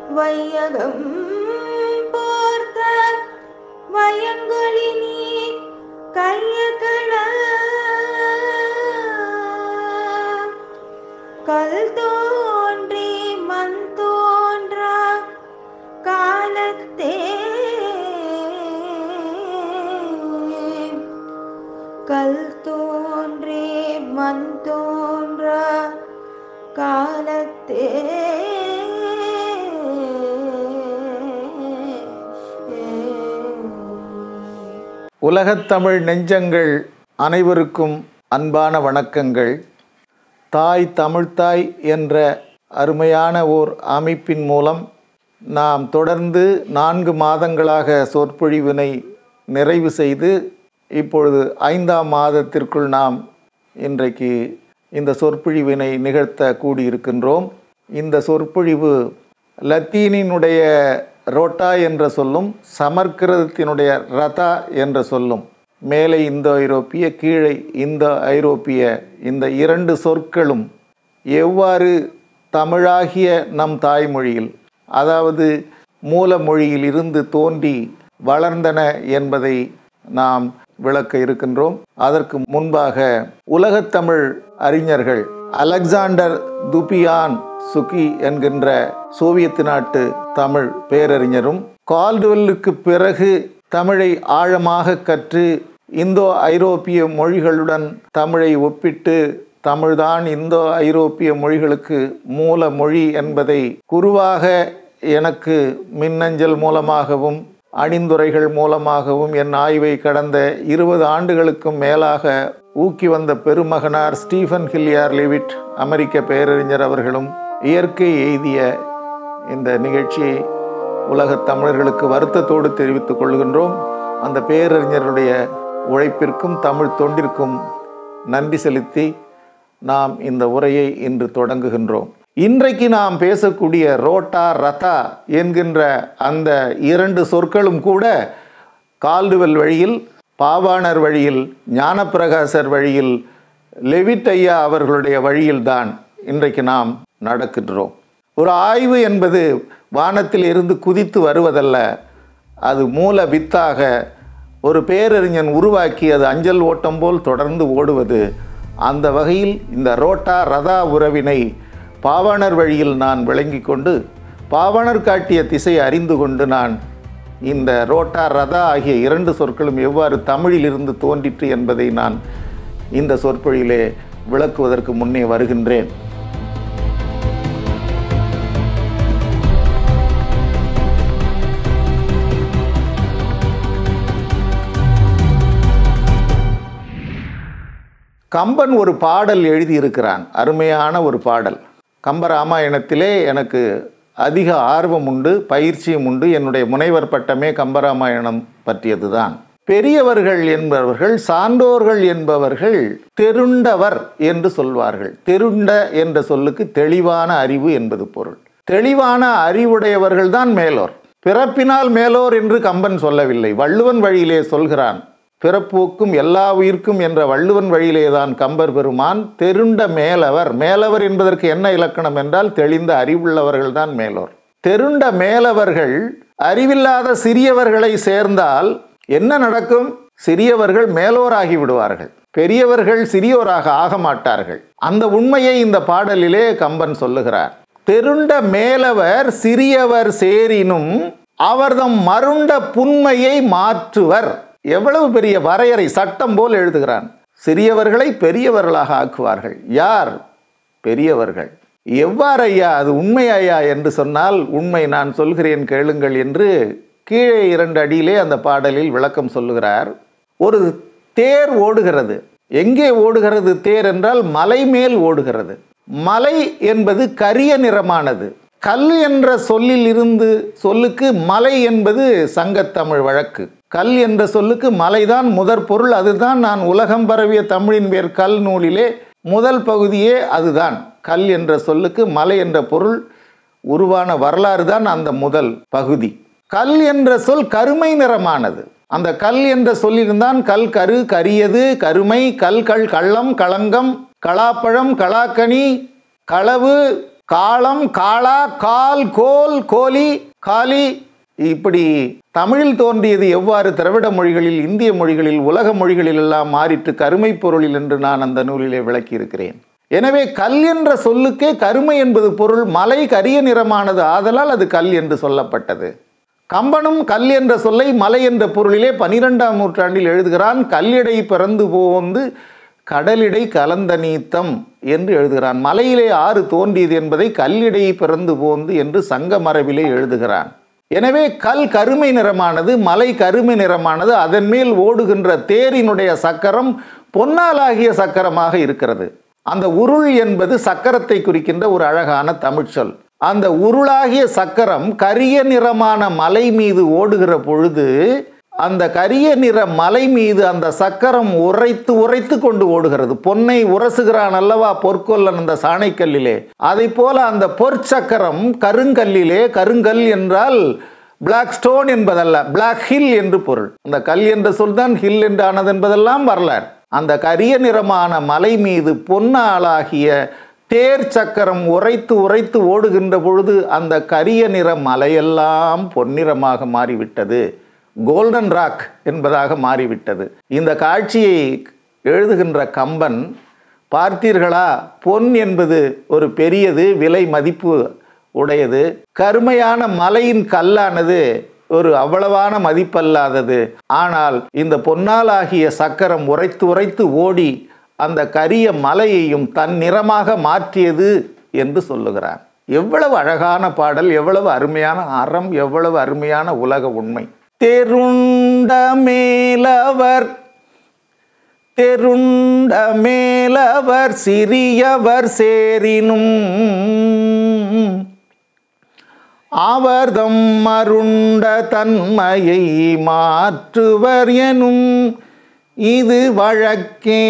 வையகம் பார்த்த வயங்களினி கையகள கல் தோன்றி மண் தோன்றா காலத்தே கல் தோன்றி மண் தோன்றா காலத்தே உலகத்தமிழ் நெஞ்சங்கள் அனைவருக்கும் அன்பான வணக்கங்கள் தாய் தமிழ்த்தாய் என்ற அருமையான ஓர் அமைப்பின் மூலம் நாம் தொடர்ந்து நான்கு மாதங்களாக சொற்பொழிவினை நிறைவு செய்து இப்பொழுது ஐந்தாம் மாதத்திற்குள் நாம் இன்றைக்கு இந்த சொற்பொழிவினை நிகழ்த்த கூடியிருக்கின்றோம் இந்த சொற்பொழிவு லத்தீனினுடைய ரோட்டா என்ற சொல்லும் சமற்கிருதத்தினுடைய ரதா என்ற சொல்லும் மேலே இந்தோ ஐரோப்பிய கீழே இந்த ஐரோப்பிய இந்த இரண்டு சொற்களும் எவ்வாறு தமிழாகிய நம் தாய்மொழியில் அதாவது மூல மொழியில் இருந்து தோன்றி வளர்ந்தன என்பதை நாம் விளக்க இருக்கின்றோம் அதற்கு முன்பாக உலகத்தமிழ் அறிஞர்கள் அலெக்சாண்டர் துபியான் சுகி என்கின்ற சோவியத் நாட்டு தமிழ் பேரறிஞரும் கால்டுவெல்லுக்கு பிறகு தமிழை ஆழமாக கற்று இந்தோ ஐரோப்பிய மொழிகளுடன் தமிழை ஒப்பிட்டு தமிழ்தான் இந்தோ ஐரோப்பிய மொழிகளுக்கு மூல மொழி என்பதை குருவாக எனக்கு மின்னஞ்சல் மூலமாகவும் அணிந்துரைகள் மூலமாகவும் என் ஆய்வை கடந்த இருபது ஆண்டுகளுக்கும் மேலாக ஊக்கி வந்த பெருமகனார் ஸ்டீஃபன் ஹில்லியார் லிவிட் அமெரிக்க பேரறிஞர் அவர்களும் இயற்கை எய்திய இந்த நிகழ்ச்சியை உலகத் தமிழர்களுக்கு வருத்தத்தோடு தெரிவித்துக் கொள்கின்றோம் அந்த பேரறிஞருடைய உழைப்பிற்கும் தமிழ் தொண்டிற்கும் நன்றி செலுத்தி நாம் இந்த உரையை இன்று தொடங்குகின்றோம் இன்றைக்கு நாம் பேசக்கூடிய ரோட்டா ரதா என்கின்ற அந்த இரண்டு சொற்களும் கூட கால்டுவெல் வழியில் பாவாணர் வழியில் ஞானப்பிரகாசர் வழியில் லெவிட் ஐயா அவர்களுடைய வழியில்தான் இன்றைக்கு நாம் நடக்கின்றோம் ஒரு ஆய்வு என்பது வானத்தில் இருந்து குதித்து வருவதல்ல அது மூல வித்தாக ஒரு பேரறிஞன் உருவாக்கி அது அஞ்சல் ஓட்டம் போல் தொடர்ந்து ஓடுவது அந்த வகையில் இந்த ரோட்டா ரதா உறவினை பாவாணர் வழியில் நான் விளங்கி கொண்டு பாவாணர் காட்டிய திசை அறிந்து கொண்டு நான் இந்த ரோட்டா ரதா ஆகிய இரண்டு சொற்களும் எவ்வாறு தமிழிலிருந்து தோன்றிற்று என்பதை நான் இந்த சொற்பொழிலே விளக்குவதற்கு முன்னே வருகின்றேன் கம்பன் ஒரு பாடல் எழுதியிருக்கிறான் அருமையான ஒரு பாடல் கம்பராமாயணத்திலே எனக்கு அதிக ஆர்வம் உண்டு பயிற்சியும் உண்டு என்னுடைய முனைவர் பட்டமே கம்பராமாயணம் பற்றியது தான் பெரியவர்கள் என்பவர்கள் சான்றோர்கள் என்பவர்கள் தெருண்டவர் என்று சொல்வார்கள் தெருண்ட என்ற சொல்லுக்கு தெளிவான அறிவு என்பது பொருள் தெளிவான அறிவுடையவர்கள் தான் மேலோர் பிறப்பினால் மேலோர் என்று கம்பன் சொல்லவில்லை வள்ளுவன் வழியிலே சொல்கிறான் பிறப்போக்கும் எல்லா உயிர்க்கும் என்ற வள்ளுவன் வழியிலே தான் கம்பர் பெருமான் தெருண்ட மேலவர் மேலவர் என்பதற்கு என்ன இலக்கணம் என்றால் தெளிந்த அறிவுள்ளவர்கள் தான் மேலோர் தெருண்ட மேலவர்கள் அறிவில்லாத சிறியவர்களை சேர்ந்தால் என்ன நடக்கும் சிறியவர்கள் மேலோராகி விடுவார்கள் பெரியவர்கள் சிறியோராக ஆக மாட்டார்கள் அந்த உண்மையை இந்த பாடலிலே கம்பன் சொல்லுகிறார் தெருண்ட மேலவர் சிறியவர் சேரினும் அவர்தம் மருண்ட புண்மையை மாற்றுவர் எவ்வளவு பெரிய வரையறை சட்டம் போல் எழுதுகிறான் சிறியவர்களை பெரியவர்களாக ஆக்குவார்கள் யார் பெரியவர்கள் எவ்வாறு ஐயா அது உண்மை ஐயா என்று சொன்னால் உண்மை நான் சொல்கிறேன் கேளுங்கள் என்று கீழே இரண்டு அடியிலே அந்த பாடலில் விளக்கம் சொல்லுகிறார் ஒரு தேர் ஓடுகிறது எங்கே ஓடுகிறது தேர் என்றால் மலை மேல் ஓடுகிறது மலை என்பது கரிய நிறமானது கல் என்ற சொல்லில் இருந்து சொல்லுக்கு மலை என்பது சங்கத்தமிழ் வழக்கு கல் என்ற சொல்லுக்கு மலைதான் முதற் பொருள் அதுதான் நான் உலகம் பரவிய தமிழின் பேர் கல் நூலிலே முதல் பகுதியே அதுதான் கல் என்ற சொல்லுக்கு மலை என்ற பொருள் உருவான வரலாறு தான் அந்த முதல் பகுதி கல் என்ற சொல் கருமை நிறமானது அந்த கல் என்ற சொல்லிருந்தான் கல் கரு கரியது கருமை கல் கள் கள்ளம் களங்கம் களாப்பழம் களாக்கனி களவு காலம் காளா கால் கோல் கோலி காலி இப்படி தமிழில் தோன்றியது எவ்வாறு திராவிட மொழிகளில் இந்திய மொழிகளில் உலக மொழிகளில் எல்லாம் மாறிட்டு கருமை பொருளில் என்று நான் அந்த நூலிலே விளக்கியிருக்கிறேன் எனவே கல் என்ற சொல்லுக்கே கருமை என்பது பொருள் மலை கரிய நிறமானது ஆதலால் அது கல் என்று சொல்லப்பட்டது கம்பனும் கல் என்ற சொல்லை மலை என்ற பொருளிலே பனிரெண்டாம் நூற்றாண்டில் எழுதுகிறான் கல்லிடை பிறந்து போந்து கடலிடை கலந்த நீத்தம் என்று எழுதுகிறான் மலையிலே ஆறு தோன்றியது என்பதை கல்லிடை பிறந்து போந்து என்று சங்க மரபிலே எழுதுகிறான் எனவே கல் கருமை நிறமானது மலை கருமை நிறமானது அதன் மேல் ஓடுகின்ற தேரினுடைய சக்கரம் பொன்னாலாகிய சக்கரமாக இருக்கிறது அந்த உருள் என்பது சக்கரத்தை குறிக்கின்ற ஒரு அழகான தமிழ்ச்சொல் அந்த உருளாகிய சக்கரம் கரிய நிறமான மலை மீது ஓடுகிற பொழுது அந்த கரிய நிற மலை மீது அந்த சக்கரம் உரைத்து உரைத்து கொண்டு ஓடுகிறது பொன்னை உரசுகிறான் அல்லவா பொற்கொல்லன் அந்த சாணைக்கல்லிலே அதை போல அந்த பொற்சக்கரம் கருங்கல்லிலே கருங்கல் என்றால் பிளாக் ஸ்டோன் என்பதல்ல பிளாக் ஹில் என்று பொருள் அந்த கல் என்ற சொல் தான் ஹில் என்று ஆனது என்பதெல்லாம் வரலாறு அந்த கரிய நிறமான மலை மீது பொன்னாளாகிய தேர் சக்கரம் உரைத்து உரைத்து ஓடுகின்ற பொழுது அந்த கரிய நிற மலையெல்லாம் பொன்னிறமாக மாறிவிட்டது கோல்டன் ராக் என்பதாக மாறிவிட்டது இந்த காட்சியை எழுதுகின்ற கம்பன் பார்த்தீர்களா பொன் என்பது ஒரு பெரியது விலை மதிப்பு உடையது கருமையான மலையின் கல்லானது ஒரு அவ்வளவான மதிப்பல்லாதது ஆனால் இந்த பொன்னாலாகிய சக்கரம் உரைத்து உரைத்து ஓடி அந்த கரிய மலையையும் தன் நிறமாக மாற்றியது என்று சொல்லுகிறார் எவ்வளவு அழகான பாடல் எவ்வளவு அருமையான அறம் எவ்வளவு அருமையான உலக உண்மை தெருண்ட மேலவர் தெருண்ட மேலவர் சிறியவர் சேரினும் அவர்தம் மருண்ட தன்மையை மாற்றுவர் எனும் இது வழக்கே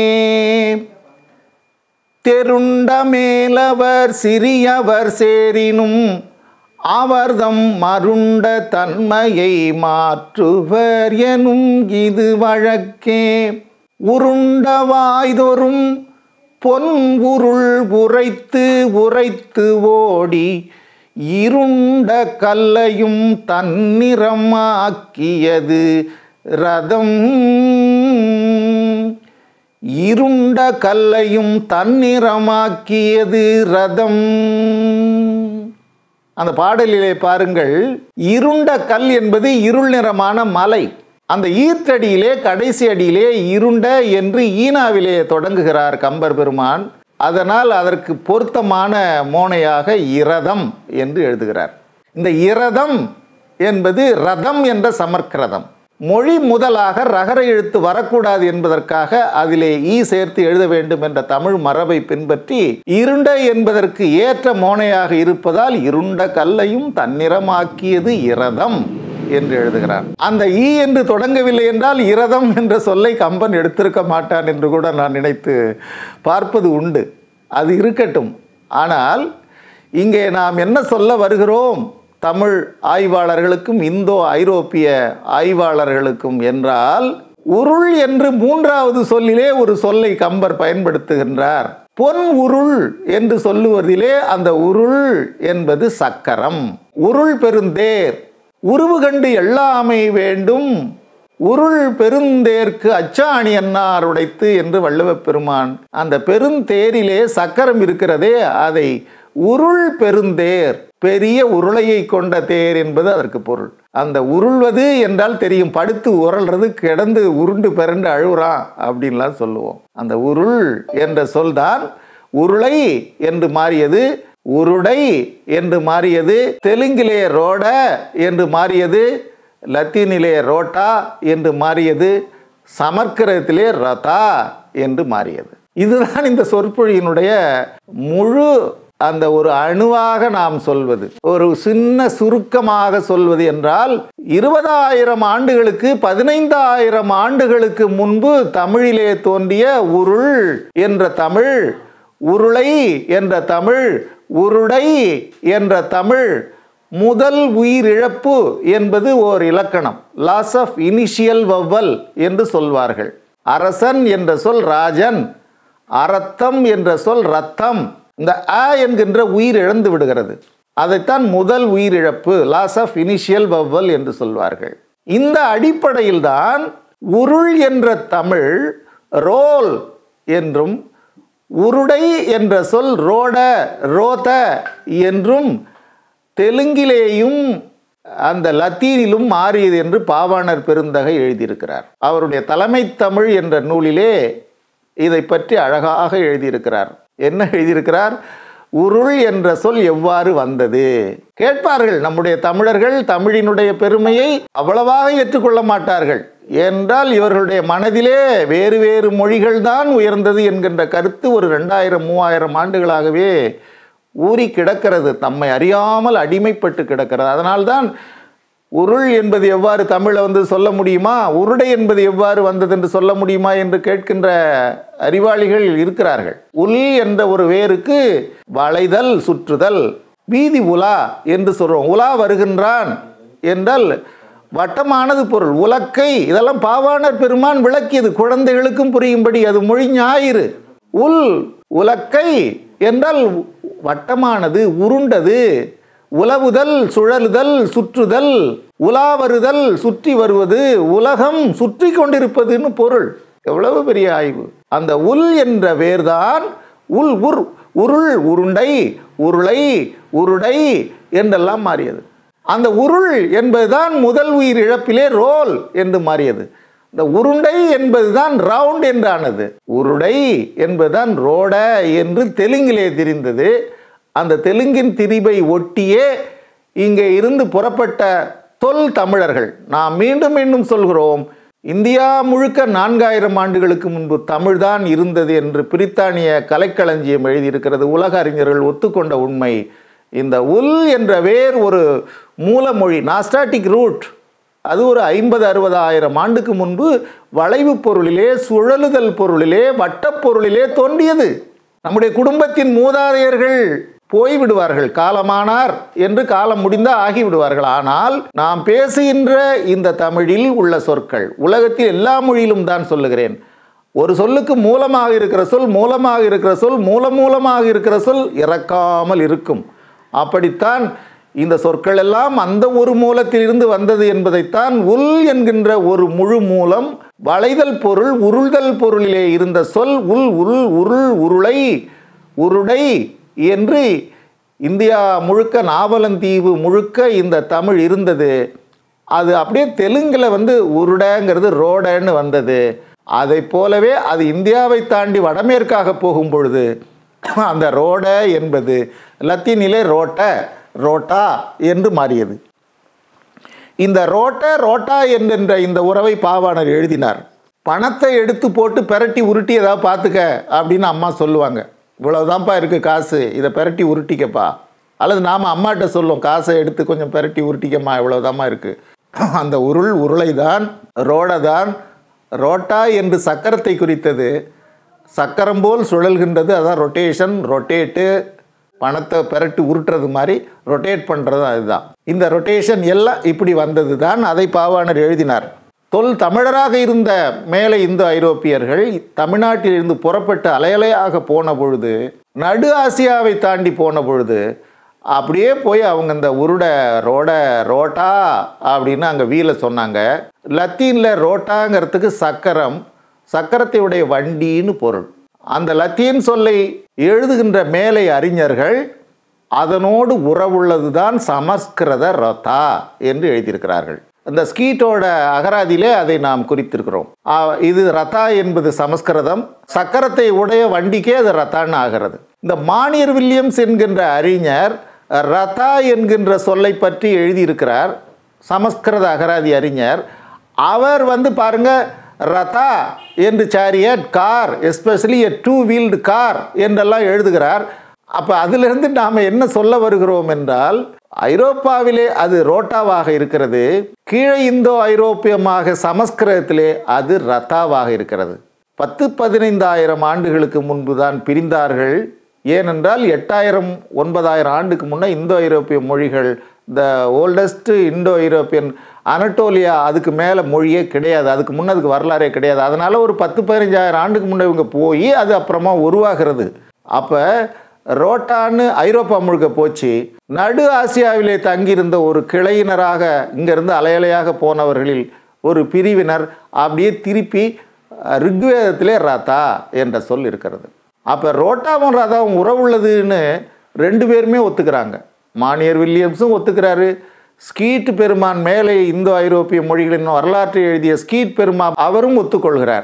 தெருண்ட மேலவர் சிறியவர் சேரினும் அவர்தம் மருண்ட தன்மையை மாற்றுவர் எனும் இது வழக்கே உருண்ட வாய்தொரும் பொன் உருள் உரைத்து உரைத்து ஓடி இருண்ட கல்லையும் தன்னிறமாக்கியது ரதம் இருண்ட கல்லையும் தன்னிறமாக்கியது ரதம் அந்த பாடலிலே பாருங்கள் இருண்ட கல் என்பது இருள் நிறமான மலை அந்த ஈர்த்தடியிலே கடைசி அடியிலே இருண்ட என்று ஈனாவிலே தொடங்குகிறார் கம்பர் பெருமான் அதனால் அதற்கு பொருத்தமான மோனையாக இரதம் என்று எழுதுகிறார் இந்த இரதம் என்பது ரதம் என்ற சமர்க்கிரதம் மொழி முதலாக ரகர எழுத்து வரக்கூடாது என்பதற்காக அதிலே ஈ சேர்த்து எழுத வேண்டும் என்ற தமிழ் மரபை பின்பற்றி இருண்ட என்பதற்கு ஏற்ற மோனையாக இருப்பதால் இருண்ட கல்லையும் தன்னிறமாக்கியது இரதம் என்று எழுதுகிறார் அந்த ஈ என்று தொடங்கவில்லை என்றால் இரதம் என்ற சொல்லை கம்பன் எடுத்திருக்க மாட்டான் என்று கூட நான் நினைத்து பார்ப்பது உண்டு அது இருக்கட்டும் ஆனால் இங்கே நாம் என்ன சொல்ல வருகிறோம் தமிழ் ஆய்வாளர்களுக்கும் இந்தோ ஐரோப்பிய ஆய்வாளர்களுக்கும் என்றால் உருள் என்று மூன்றாவது சொல்லிலே ஒரு சொல்லை கம்பர் பயன்படுத்துகின்றார் பொன் உருள் என்று சொல்லுவதிலே அந்த உருள் என்பது சக்கரம் உருள் பெருந்தேர் உருவு கண்டு எல்லாமை வேண்டும் உருள் பெருந்தேர்க்கு அச்சாணி அன்னார் உடைத்து என்று வள்ளுவப் பெருமான் அந்த பெருந்தேரிலே சக்கரம் இருக்கிறதே அதை உருள் பெருந்தேர் பெரிய உருளையை கொண்ட தேர் என்பது அதற்கு பொருள் அந்த உருள்வது என்றால் தெரியும் படுத்து உரல்றது கிடந்து உருண்டு பிறண்டு அழுகுறான் அப்படின்லாம் சொல்லுவோம் அந்த உருள் என்ற சொல்தான் உருளை என்று மாறியது உருடை என்று மாறியது தெலுங்கிலே ரோட என்று மாறியது லத்தீனிலே ரோட்டா என்று மாறியது சமர்க்கிரத்திலே ரதா என்று மாறியது இதுதான் இந்த சொற்பொழியினுடைய முழு அந்த ஒரு அணுவாக நாம் சொல்வது ஒரு சின்ன சுருக்கமாக சொல்வது என்றால் இருபதாயிரம் ஆண்டுகளுக்கு பதினைந்தாயிரம் ஆண்டுகளுக்கு முன்பு தமிழிலே தோன்றிய உருள் என்ற தமிழ் உருளை என்ற தமிழ் உருடை என்ற தமிழ் முதல் உயிரிழப்பு என்பது ஓர் இலக்கணம் லாஸ் ஆஃப் இனிஷியல் வவ்வல் என்று சொல்வார்கள் அரசன் என்ற சொல் ராஜன் அரத்தம் என்ற சொல் ரத்தம் இந்த அ என்கின்ற உயிர் இழந்து விடுகிறது அதைத்தான் முதல் உயிரிழப்பு லாஸ் ஆஃப் இனிஷியல் வவ்வல் என்று சொல்வார்கள் இந்த அடிப்படையில் தான் உருள் என்ற தமிழ் ரோல் என்றும் உருடை என்ற சொல் ரோட ரோத என்றும் தெலுங்கிலேயும் அந்த லத்தீனிலும் மாறியது என்று பாவாணர் பெருந்தகை எழுதியிருக்கிறார் அவருடைய தலைமை தமிழ் என்ற நூலிலே இதை பற்றி அழகாக எழுதியிருக்கிறார் என்ன எழுதியிருக்கிறார் உருள் என்ற சொல் எவ்வாறு வந்தது கேட்பார்கள் நம்முடைய தமிழர்கள் தமிழினுடைய பெருமையை அவ்வளவாக ஏற்றுக்கொள்ள மாட்டார்கள் என்றால் இவர்களுடைய மனதிலே வேறு வேறு மொழிகள் தான் உயர்ந்தது என்கின்ற கருத்து ஒரு ரெண்டாயிரம் மூவாயிரம் ஆண்டுகளாகவே ஊறி கிடக்கிறது தம்மை அறியாமல் அடிமைப்பட்டு கிடக்கிறது அதனால்தான் உருள் என்பது எவ்வாறு தமிழில் வந்து சொல்ல முடியுமா உருடை என்பது எவ்வாறு வந்தது என்று சொல்ல முடியுமா என்று கேட்கின்ற அறிவாளிகள் இருக்கிறார்கள் உல் என்ற ஒரு வேருக்கு வளைதல் சுற்றுதல் வீதி உலா என்று சொல்கிறோம் உலா வருகின்றான் என்றால் வட்டமானது பொருள் உலக்கை இதெல்லாம் பாவாணர் பெருமான் விளக்கியது குழந்தைகளுக்கும் புரியும்படி அது மொழி ஞாயிறு உல் உலக்கை என்றால் வட்டமானது உருண்டது உலவுதல் சுழலுதல் சுற்றுதல் உலாவருதல் சுற்றி வருவது உலகம் சுற்றி கொண்டிருப்பதுன்னு பொருள் எவ்வளவு பெரிய ஆய்வு அந்த உல் என்ற வேர்தான் உல் உர் உருள் உருண்டை உருளை உருடை என்றெல்லாம் மாறியது அந்த உருள் என்பதுதான் முதல் உயிர் இழப்பிலே ரோல் என்று மாறியது இந்த உருண்டை என்பதுதான் ரவுண்ட் என்றானது உருடை என்பதுதான் ரோட என்று தெலுங்கிலே தெரிந்தது அந்த தெலுங்கின் திரிபை ஒட்டியே இங்கே இருந்து புறப்பட்ட தொல் தமிழர்கள் நாம் மீண்டும் மீண்டும் சொல்கிறோம் இந்தியா முழுக்க நான்காயிரம் ஆண்டுகளுக்கு முன்பு தமிழ்தான் இருந்தது என்று பிரித்தானிய கலைக்களஞ்சியம் எழுதியிருக்கிறது உலக அறிஞர்கள் ஒத்துக்கொண்ட உண்மை இந்த உல் என்ற வேர் ஒரு மூலமொழி நாஸ்டாட்டிக் ரூட் அது ஒரு ஐம்பது அறுபதாயிரம் ஆண்டுக்கு முன்பு வளைவு பொருளிலே சுழலுதல் பொருளிலே வட்டப் பொருளிலே தோன்றியது நம்முடைய குடும்பத்தின் மூதாதையர்கள் போய்விடுவார்கள் காலமானார் என்று காலம் முடிந்தா ஆகிவிடுவார்கள் ஆனால் நாம் பேசுகின்ற இந்த தமிழில் உள்ள சொற்கள் உலகத்தில் எல்லா மொழியிலும் தான் சொல்லுகிறேன் ஒரு சொல்லுக்கு மூலமாக இருக்கிற சொல் மூலமாக இருக்கிற சொல் மூல மூலமாக இருக்கிற சொல் இறக்காமல் இருக்கும் அப்படித்தான் இந்த சொற்கள் எல்லாம் அந்த ஒரு மூலத்திலிருந்து வந்தது என்பதைத்தான் உல் என்கின்ற ஒரு முழு மூலம் வளைதல் பொருள் உருள்தல் பொருளிலே இருந்த சொல் உல் உருள் உருள் உருளை உருடை என்று இந்தியா முழுக்க நாவலந்தீவு முழுக்க இந்த தமிழ் இருந்தது அது அப்படியே தெலுங்கில் வந்து உருடங்கிறது ரோடன்னு வந்தது அதை போலவே அது இந்தியாவை தாண்டி வடமேற்காக போகும் பொழுது அந்த ரோட என்பது லத்தீனிலே ரோட்ட ரோட்டா என்று மாறியது இந்த ரோட்ட ரோட்டா என்கின்ற இந்த உறவை பாவாணர் எழுதினார் பணத்தை எடுத்து போட்டு பெரட்டி உருட்டி ஏதாவது பார்த்துக்க அப்படின்னு அம்மா சொல்லுவாங்க இவ்வளவுதான்ப்பா இருக்குது காசு இதை பெரட்டி உருட்டிக்கப்பா அல்லது நாம் அம்மாட்ட சொல்லுவோம் காசை எடுத்து கொஞ்சம் பெரட்டி உருட்டிக்கம்மா இவ்வளவுதாம்மா இருக்குது அந்த உருள் உருளை தான் ரோடை தான் ரோட்டா என்று சக்கரத்தை குறித்தது சக்கரம் போல் சுழல்கின்றது அதான் ரொட்டேஷன் ரொட்டேட்டு பணத்தை பெரட்டி உருட்டுறது மாதிரி ரொட்டேட் பண்ணுறது அதுதான் இந்த ரொட்டேஷன் எல்லாம் இப்படி வந்தது தான் அதை பாவாணர் எழுதினார் தொல் தமிழராக இருந்த மேலே இந்து ஐரோப்பியர்கள் தமிழ்நாட்டில் இருந்து புறப்பட்டு அலையலையாக போன பொழுது நடு ஆசியாவை தாண்டி போன பொழுது அப்படியே போய் அவங்க இந்த உருட ரோட ரோட்டா அப்படின்னு அங்கே வீல சொன்னாங்க லத்தீனில் ரோட்டாங்கிறதுக்கு சக்கரம் சக்கரத்தை உடைய வண்டின்னு பொருள் அந்த லத்தீன் சொல்லை எழுதுகின்ற மேலை அறிஞர்கள் அதனோடு உறவுள்ளது தான் சமஸ்கிருத ரதா என்று எழுதியிருக்கிறார்கள் இந்த ஸ்கீட்டோட அகராதியிலே அதை நாம் குறித்திருக்கிறோம் ஆ, இது ரதா என்பது சமஸ்கிருதம் சக்கரத்தை உடைய வண்டிக்கே அது ரத்தான்னு ஆகிறது இந்த மானியர் வில்லியம்ஸ் என்கின்ற அறிஞர் ரதா என்கின்ற சொல்லை பற்றி எழுதியிருக்கிறார் சமஸ்கிருத அகராதி அறிஞர் அவர் வந்து பாருங்க ரதா என்று chariot car especially a two wheeled car என்றெல்லாம் எழுதுகிறார் அப்போ அதிலிருந்து நாம் என்ன சொல்ல வருகிறோம் என்றால் ஐரோப்பாவிலே அது ரோட்டாவாக இருக்கிறது கீழே இந்தோ ஐரோப்பியமாக சமஸ்கிருதத்திலே அது ரத்தாவாக இருக்கிறது பத்து பதினைந்தாயிரம் ஆண்டுகளுக்கு முன்பு தான் பிரிந்தார்கள் ஏனென்றால் எட்டாயிரம் ஒன்பதாயிரம் ஆண்டுக்கு முன்னே இந்தோ ஐரோப்பிய மொழிகள் த ஓல்டஸ்ட் இந்தோ ஐரோப்பியன் அனட்டோலியா அதுக்கு மேலே மொழியே கிடையாது அதுக்கு முன்னே அதுக்கு வரலாறே கிடையாது அதனால் ஒரு பத்து பதினஞ்சாயிரம் ஆண்டுக்கு முன்னே இவங்க போய் அது அப்புறமா உருவாகிறது அப்போ ரோட்டான்னு ஐரோப்பா முழுக்க போச்சு நடு ஆசியாவிலே தங்கியிருந்த ஒரு கிளையினராக இங்கிருந்து அலையலையாக போனவர்களில் ஒரு பிரிவினர் அப்படியே திருப்பி ரிக்வேதத்திலே ரதா என்ற சொல் இருக்கிறது அப்போ ரோட்டாவும் ரதாவும் உறவுள்ளதுன்னு ரெண்டு பேருமே ஒத்துக்கிறாங்க மானியர் வில்லியம்ஸும் ஒத்துக்கிறாரு ஸ்கீட் பெருமான் மேலே இந்தோ ஐரோப்பிய மொழிகளின் வரலாற்றை எழுதிய ஸ்கீட் பெருமான் அவரும் ஒத்துக்கொள்கிறார்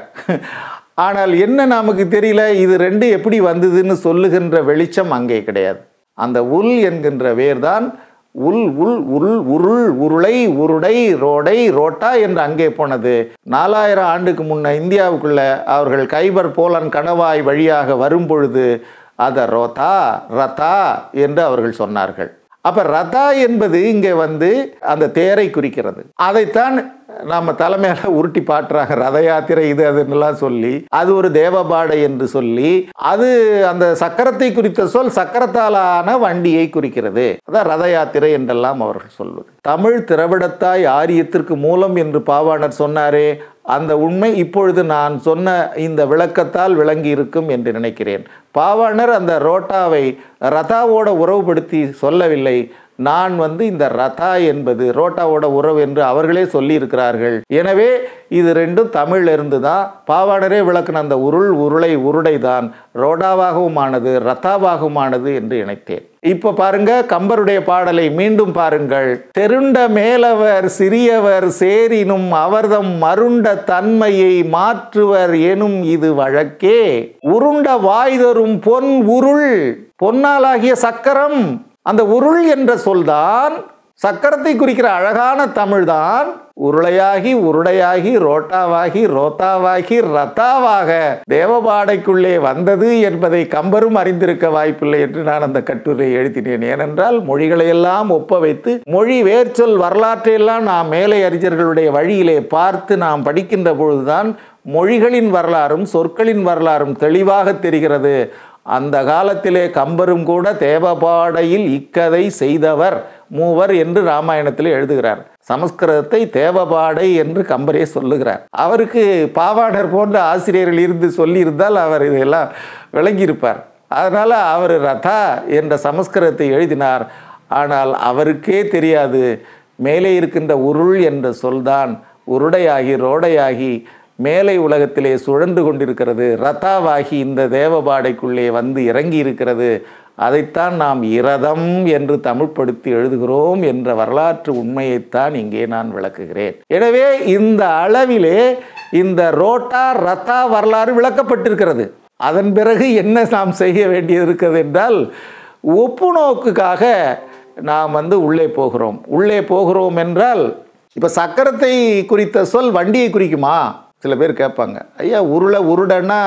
ஆனால் என்ன நமக்கு தெரியல இது ரெண்டு எப்படி வந்ததுன்னு சொல்லுகின்ற வெளிச்சம் அங்கே கிடையாது அந்த உல் என்கின்ற வேர்தான் உல் உல் உருள் உருள் உருளை உருடை ரோடை ரோட்டா என்று அங்கே போனது நாலாயிரம் ஆண்டுக்கு முன்ன இந்தியாவுக்குள்ள அவர்கள் கைபர் போலன் கணவாய் வழியாக வரும்பொழுது அதை ரோதா ரதா என்று அவர்கள் சொன்னார்கள் அப்ப ரதா என்பது இங்கே வந்து அந்த தேரை குறிக்கிறது அதைத்தான் நம்ம தலைமையில உருட்டி பாட்டுறாங்க ரத யாத்திரை இது அதுன்னெல்லாம் சொல்லி அது ஒரு தேவபாடை என்று சொல்லி அது அந்த சக்கரத்தை குறித்த சொல் சக்கரத்தாலான வண்டியை குறிக்கிறது அதான் ரத யாத்திரை என்றெல்லாம் அவர்கள் சொல்வது தமிழ் திரவிடத்தாய் ஆரியத்திற்கு மூலம் என்று பாவாணர் சொன்னாரே அந்த உண்மை இப்பொழுது நான் சொன்ன இந்த விளக்கத்தால் விளங்கி இருக்கும் என்று நினைக்கிறேன் பாவாணர் அந்த ரோட்டாவை ரதாவோட உறவுபடுத்தி சொல்லவில்லை நான் வந்து இந்த ரதா என்பது ரோட்டாவோட உறவு என்று அவர்களே சொல்லியிருக்கிறார்கள் எனவே இது ரெண்டும் தமிழ்ல இருந்து தான் பாவாணரே விளக்குன அந்த உருள் உருளை உருடை தான் ரோடாவாகவும் ஆனது ரத்தாவாகவும் ஆனது என்று இணைத்தேன் இப்ப பாருங்க கம்பருடைய பாடலை மீண்டும் பாருங்கள் தெருண்ட மேலவர் சிறியவர் சேரினும் அவர்தம் மருண்ட தன்மையை மாற்றுவர் எனும் இது வழக்கே உருண்ட வாய்தரும் பொன் உருள் பொன்னாலாகிய சக்கரம் அந்த உருள் என்ற சொல்தான் சக்கரத்தை குறிக்கிற அழகான தமிழ்தான் உருளையாகி உருளையாகி ரோட்டாவாகி ரோத்தாவாகி ரத்தாவாக தேவபாடைக்குள்ளே வந்தது என்பதை கம்பரும் அறிந்திருக்க வாய்ப்பில்லை என்று நான் அந்த கட்டுரை எழுதினேன் ஏனென்றால் மொழிகளையெல்லாம் ஒப்ப வைத்து மொழி வேர்ச்சொல் வரலாற்றையெல்லாம் நாம் மேலை அறிஞர்களுடைய வழியிலே பார்த்து நாம் படிக்கின்ற பொழுதுதான் மொழிகளின் வரலாறும் சொற்களின் வரலாறும் தெளிவாக தெரிகிறது அந்த காலத்திலே கம்பரும் கூட தேவபாடையில் இக்கதை செய்தவர் மூவர் என்று ராமாயணத்தில் எழுதுகிறார் சமஸ்கிருதத்தை தேவபாடை என்று கம்பரே சொல்லுகிறார் அவருக்கு பாவாணர் போன்ற ஆசிரியர்கள் இருந்து சொல்லியிருந்தால் அவர் இதெல்லாம் விளங்கியிருப்பார் அதனால் அவர் ரதா என்ற சமஸ்கிருதத்தை எழுதினார் ஆனால் அவருக்கே தெரியாது மேலே இருக்கின்ற உருள் என்ற சொல்தான் உருடையாகி ரோடையாகி மேலை உலகத்திலே சுழன்று கொண்டிருக்கிறது ரத்தாவாகி இந்த தேவபாடைக்குள்ளே வந்து இறங்கி இருக்கிறது அதைத்தான் நாம் இரதம் என்று தமிழ்படுத்தி எழுதுகிறோம் என்ற வரலாற்று உண்மையைத்தான் இங்கே நான் விளக்குகிறேன் எனவே இந்த அளவிலே இந்த ரோட்டா ரத்தா வரலாறு விளக்கப்பட்டிருக்கிறது அதன் பிறகு என்ன நாம் செய்ய வேண்டியது இருக்கிறது என்றால் ஒப்புநோக்குக்காக நாம் வந்து உள்ளே போகிறோம் உள்ளே போகிறோம் என்றால் இப்போ சக்கரத்தை குறித்த சொல் வண்டியை குறிக்குமா சில பேர் கேட்பாங்க ஐயா உருளை உருடன்னா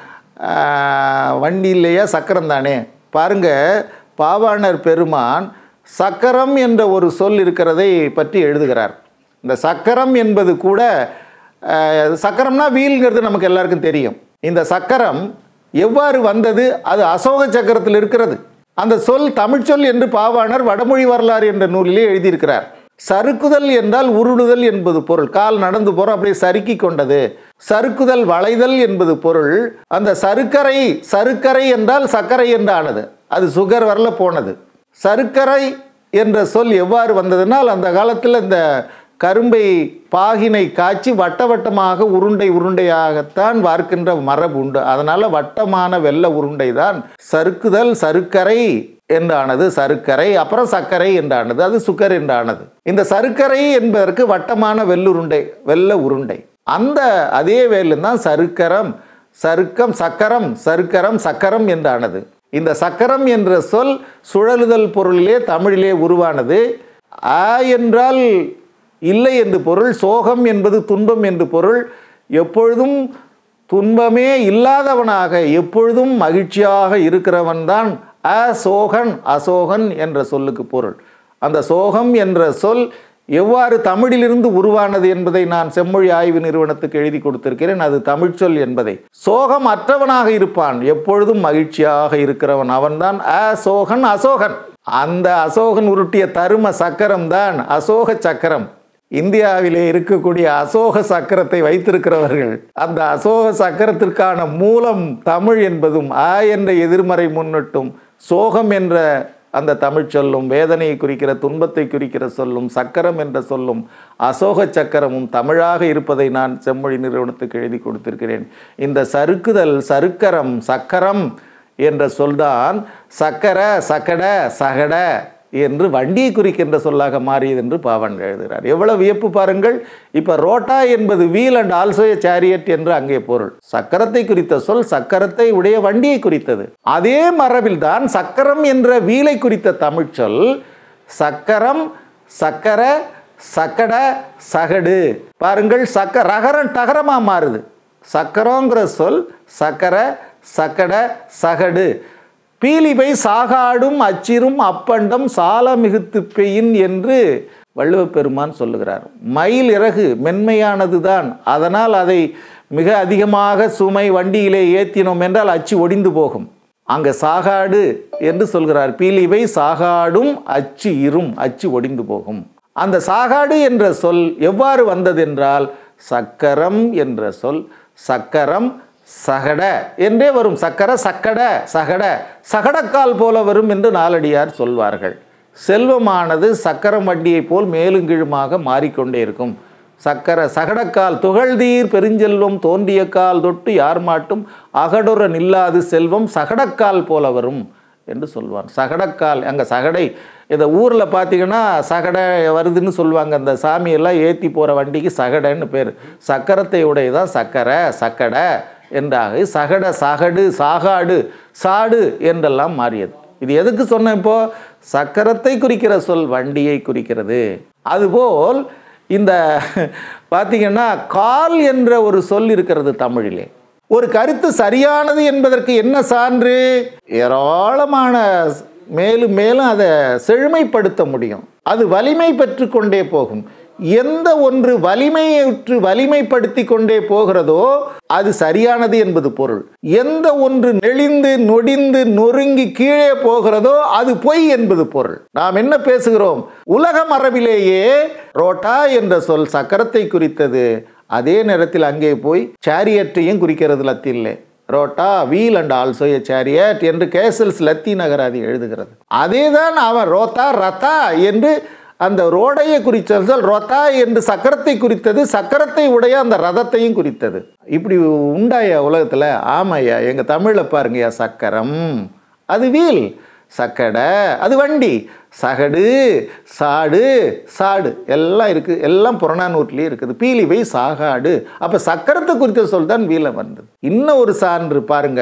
ஆஹ், வண்டி இல்லையா சக்கரம் தானே பாருங்க பாவாணர் பெருமான் சக்கரம் என்ற ஒரு சொல் இருக்கிறதை பற்றி எழுதுகிறார் இந்த சக்கரம் என்பது கூட ஆஹ், சக்கரம்னா வீல்ங்கிறது நமக்கு எல்லாருக்கும் தெரியும் இந்த சக்கரம் எவ்வாறு வந்தது அது அசோக சக்கரத்தில் இருக்கிறது அந்த சொல் தமிழ்ச்சொல் என்று பாவாணர் வடமொழி வரலாறு என்ற நூலிலே எழுதியிருக்கிறார் சறுக்குதல் என்றால் உருளுதல் என்பது பொருள் கால் நடந்து போகிறோம் அப்படியே சறுக்கி கொண்டது சறுக்குதல் வளைதல் என்பது பொருள் அந்த சருக்கரை சருக்கரை என்றால் சர்க்கரை என்று ஆனது அது சுகர் வரல போனது சருக்கரை என்ற சொல் எவ்வாறு வந்ததுனால் அந்த காலத்தில் இந்த கரும்பை பாகினை காய்ச்சி வட்ட வட்டமாக உருண்டை உருண்டையாகத்தான் வார்க்கின்ற மரபு உண்டு அதனால வட்டமான வெள்ள உருண்டை தான் சறுக்குதல் சருக்கரை என்றானது சருக்கரை அப்புறம் சர்க்கரை என்றானது அது சுகர் என்றானது இந்த சருக்கரை என்பதற்கு வட்டமான வெள்ளுருண்டை வெள்ள உருண்டை அந்த அதே வேலில் தான் சருக்கரம் சருக்கம் சக்கரம் சருக்கரம் சக்கரம் என்றானது இந்த சக்கரம் என்ற சொல் சுழலுதல் பொருளிலே தமிழிலே உருவானது ஆ என்றால் இல்லை என்று பொருள் சோகம் என்பது துன்பம் என்று பொருள் எப்பொழுதும் துன்பமே இல்லாதவனாக எப்பொழுதும் மகிழ்ச்சியாக இருக்கிறவன் தான் அசோகன் அசோகன் என்ற சொல்லுக்கு பொருள் அந்த சோகம் என்ற சொல் எவ்வாறு தமிழிலிருந்து உருவானது என்பதை நான் செம்மொழி ஆய்வு நிறுவனத்துக்கு எழுதி கொடுத்திருக்கிறேன் அது தமிழ்ச்சொல் என்பதை சோகம் அற்றவனாக இருப்பான் எப்பொழுதும் மகிழ்ச்சியாக இருக்கிறவன் அவன்தான் அசோகன் அசோகன் அந்த அசோகன் உருட்டிய தரும சக்கரம் தான் அசோக சக்கரம் இந்தியாவிலே இருக்கக்கூடிய அசோக சக்கரத்தை வைத்திருக்கிறவர்கள் அந்த அசோக சக்கரத்திற்கான மூலம் தமிழ் என்பதும் ஆ என்ற எதிர்மறை முன்னிட்டும் சோகம் என்ற அந்த தமிழ் சொல்லும் வேதனையை குறிக்கிற துன்பத்தை குறிக்கிற சொல்லும் சக்கரம் என்ற சொல்லும் அசோக சக்கரமும் தமிழாக இருப்பதை நான் செம்மொழி நிறுவனத்துக்கு எழுதி கொடுத்திருக்கிறேன் இந்த சறுக்குதல் சருக்கரம் சக்கரம் என்ற சொல்தான் சக்கர சக்கட சகட என்று வண்டியை குறிக்கின்ற சொல்லாக மாறியது என்று பாவன் எழுதுகிறார் எவ்வளவு வியப்பு பாருங்கள் இப்போ ரோட்டா என்பது wheel and also a chariot என்று அங்கே பொருள் சக்கரத்தை குறித்த சொல் சக்கரத்தை உடைய வண்டியை குறித்தது அதே மரபில் தான் சக்கரம் என்ற வீலை குறித்த தமிழ் சொல் சக்கரம் சக்கர சக்கட சகடு பாருங்கள் சக்க ரகரம் டகரமாக மாறுது சக்கரங்கிற சொல் சக்கர சக்கட சகடு பீலிபை சாகாடும் அச்சிரும் அப்பண்டம் சால மிகுத்து பெயின் என்று வள்ளுவப் பெருமான் சொல்லுகிறார் மயில் இறகு மென்மையானதுதான் அதனால் அதை மிக அதிகமாக சுமை வண்டியிலே ஏற்றினோம் என்றால் அச்சு ஒடிந்து போகும் அங்கே சாகாடு என்று சொல்கிறார் பீலிவை சாகாடும் அச்சு இரும் அச்சு ஒடிந்து போகும் அந்த சாகாடு என்ற சொல் எவ்வாறு வந்ததென்றால் சக்கரம் என்ற சொல் சக்கரம் சகட என்றே வரும் சக்கர சக்கட சகட சகடக்கால் போல வரும் என்று நாலடியார் சொல்வார்கள் செல்வமானது சக்கரம் வண்டியைப் போல் மேலும் கீழுமாக மாறிக்கொண்டே இருக்கும் சக்கர சகடக்கால் துகள்தீர் பெருஞ்செல்வம் தோன்றிய கால் தொட்டு யார் மாட்டும் அகடுற நில்லாது செல்வம் சகடக்கால் போல வரும் என்று சொல்வான் சகடக்கால் அங்கே சகடை இந்த ஊரில் பார்த்தீங்கன்னா சகடை வருதுன்னு சொல்லுவாங்க அந்த சாமியெல்லாம் ஏற்றி போகிற வண்டிக்கு சகடைன்னு பேர் சக்கரத்தை உடையதான் சக்கரை சக்கடை என்றாக சகட சகடு சாகாடு சாடு என்றெல்லாம் மாறியது இது எதுக்கு சொன்னேன் இப்போ சக்கரத்தை குறிக்கிற சொல் வண்டியை குறிக்கிறது அதுபோல் இந்த பார்த்தீங்கன்னா கால் என்ற ஒரு சொல் இருக்கிறது தமிழிலே ஒரு கருத்து சரியானது என்பதற்கு என்ன சான்று ஏராளமான மேலும் மேலும் அதை செழுமைப்படுத்த முடியும் அது வலிமை பெற்று கொண்டே போகும் எந்த ஒன்று வலிமையுற்று வலிமைப்படுத்தி கொண்டே போகிறதோ அது சரியானது என்பது பொருள் எந்த ஒன்று நெளிந்து நொடிந்து நொறுங்கி கீழே போகிறதோ அது பொய் என்பது பொருள் நாம் என்ன பேசுகிறோம் உலக மரபிலேயே ரோட்டா என்ற சொல் சக்கரத்தை குறித்தது அதே நேரத்தில் அங்கே போய் சேரியட்டையும் குறிக்கிறது லத்தில்லை ரோட்டா wheel and also a chariot என்று கேசல்ஸ் லத்தீன் நகராதி எழுதுகிறது அதே தான் அவன் ரோத்தா ரத்தா என்று அந்த ரோடையை குறித்த சொல் ரொத்தா என்று சக்கரத்தை குறித்தது சக்கரத்தை உடைய அந்த ரதத்தையும் குறித்தது இப்படி உண்டாயா உலகத்தில் ஆமாய்யா எங்கள் தமிழில் பாருங்கய்யா சக்கரம் அது வீல் சக்கடை அது வண்டி சகடு சாடு சாடு எல்லாம் இருக்குது எல்லாம் புறநானூற்றுலேயே இருக்குது பீலிவை சாகாடு அப்போ சக்கரத்தை குறித்த சொல் தான் வீல வந்தது இன்னும் ஒரு சான்று பாருங்க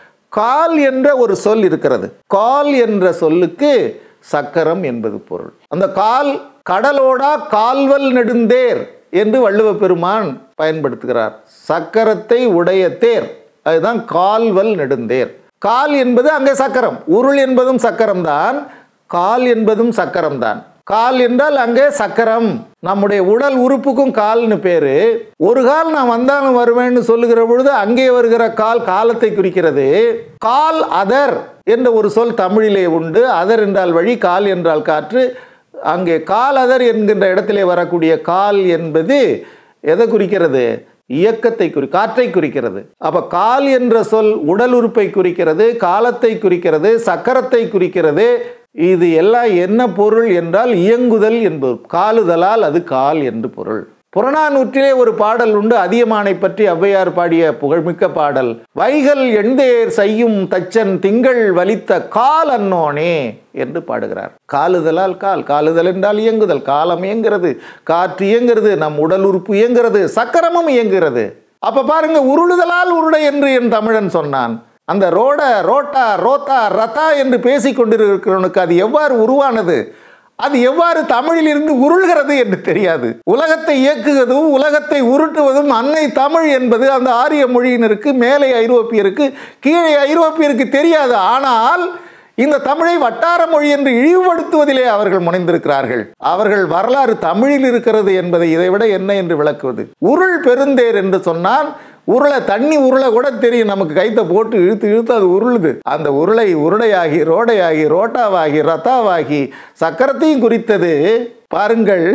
கால் என்ற ஒரு சொல் இருக்கிறது கால் என்ற சொல்லுக்கு சக்கரம் என்பது பொருள் அந்த கால் கடலோடா கால்வல் நெடுந்தேர் என்று வள்ளுவ பெருமான் பயன்படுத்துகிறார் சக்கரத்தை உடைய தேர் அதுதான் கால்வல் நெடுந்தேர் கால் என்பது அங்கே சக்கரம் உருள் என்பதும் சக்கரம் தான் கால் என்பதும் சக்கரம் தான் கால் என்றால் அங்கே சக்கரம் நம்முடைய உடல் உறுப்புக்கும் கால்னு பேரு ஒரு கால் நான் வந்தாலும் வருவேன்னு சொல்லுகிற பொழுது அங்கே வருகிற கால் காலத்தை குறிக்கிறது கால் அதர் என்ற ஒரு சொல் தமிழிலே உண்டு அதர் என்றால் வழி கால் என்றால் காற்று அங்கே கால் அதர் என்கின்ற இடத்திலே வரக்கூடிய கால் என்பது எதை குறிக்கிறது இயக்கத்தை குறி காற்றை குறிக்கிறது அப்ப கால் என்ற சொல் உடல் உறுப்பை குறிக்கிறது காலத்தை குறிக்கிறது சக்கரத்தை குறிக்கிறது இது எல்லாம் என்ன பொருள் என்றால் இயங்குதல் என்பது காலுதலால் அது கால் என்று பொருள் புறநானூற்றிலே ஒரு பாடல் உண்டு அதியமானை பற்றி ஔவையார் பாடிய புகழ்மிக்க பாடல் வைகல் எண்தேர் செய்யும் தச்சன் திங்கள் வலித்த கால் அன்னோனே என்று பாடுகிறார் காலுதலால் கால் காலுதல் என்றால் இயங்குதல் காலம் இயங்குகிறது காற்று இயங்குகிறது நம் உடல் உறுப்பு இயங்குகிறது சக்கரமும் இயங்குகிறது அப்ப பாருங்க உருளுதலால் உருடை என்று என் தமிழன் சொன்னான் அந்த ரோட ரோட்டா ரோத்தா ரத்தா என்று பேசிக் கொண்டிருக்கிறவனுக்கு அது எவ்வாறு உருவானது அது எவ்வாறு தமிழிலிருந்து உருள்கிறது என்று தெரியாது உலகத்தை இயக்குவதும் உலகத்தை உருட்டுவதும் அன்னை தமிழ் என்பது அந்த ஆரிய மொழியினருக்கு மேலே ஐரோப்பியருக்கு கீழே ஐரோப்பியருக்கு தெரியாது ஆனால் இந்த தமிழை வட்டார மொழி என்று இழிவுபடுத்துவதிலே அவர்கள் முனைந்திருக்கிறார்கள் அவர்கள் வரலாறு தமிழில் இருக்கிறது என்பதை இதைவிட என்ன என்று விளக்குவது உருள் பெருந்தேர் என்று சொன்னால் உருளை தண்ணி உருளை கூட தெரியும் நமக்கு கைத்தை போட்டு இழுத்து இழுத்து அது உருளுது அந்த உருளை உருளையாகி ரோடையாகி ரோட்டாவாகி ரத்தாவாகி சக்கரத்தையும் குறித்தது பாருங்கள்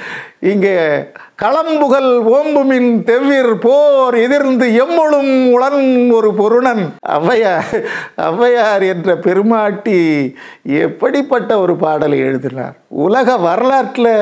இங்கே களம்புகள் ஓம்புமின் தெவ்விர் போர் எதிர்ந்து எம்மொழும் உளன் ஒரு பொருணன் ஔவையார் ஔவையார் என்ற பெருமாட்டி எப்படிப்பட்ட ஒரு பாடலை எழுதினார் உலக வரலாற்றில்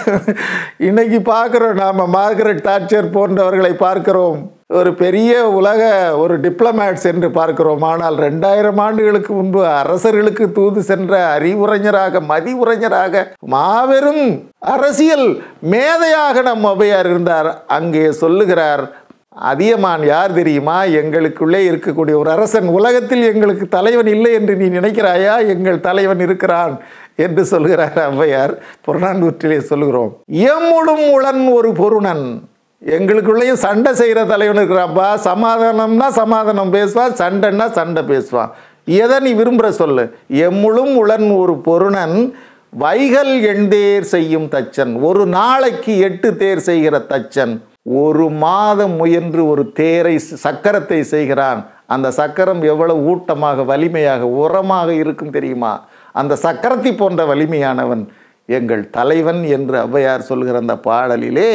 இன்னைக்கு பார்க்குறோம் நாம் மார்கரெட் தாட்சர் போன்றவர்களை பார்க்கிறோம் ஒரு பெரிய உலக ஒரு டிப்ளமேட்ஸ் என்று பார்க்கிறோம் ஆனால் ரெண்டாயிரம் ஆண்டுகளுக்கு முன்பு அரசர்களுக்கு தூது சென்ற அறிவுரைஞராக மதிவுரைஞராக மாபெரும் அரசியல் மேதையாக நம் ஔவையார் இருந்தார் அங்கே சொல்லுகிறார் அதியமான் யார் தெரியுமா எங்களுக்குள்ளே இருக்கக்கூடிய ஒரு அரசன் உலகத்தில் எங்களுக்கு தலைவன் இல்லை என்று நீ நினைக்கிறாயா எங்கள் தலைவன் இருக்கிறான் என்று சொல்கிறார் ஔவையார் புறநானூற்றிலே சொல்லுகிறோம் எம்முடும் உளன் ஒரு பொருணன் எங்களுக்குள்ளேயும் சண்டை செய்கிற தலைவன் இருக்கிறாப்பா சமாதானம்னா சமாதானம் பேசுவான் சண்டைன்னா சண்டை பேசுவான் எதை நீ விரும்புகிற சொல்லு எம்முழும் உளன் ஒரு பொருணன் வைகல் எண்தேர் செய்யும் தச்சன் ஒரு நாளைக்கு எட்டு தேர் செய்கிற தச்சன் ஒரு மாதம் முயன்று ஒரு தேரை சக்கரத்தை செய்கிறான் அந்த சக்கரம் எவ்வளவு ஊட்டமாக வலிமையாக உரமாக இருக்கும் தெரியுமா அந்த சக்கரத்தை போன்ற வலிமையானவன் எங்கள் தலைவன் என்று ஔவையார் சொல்கிற அந்த பாடலிலே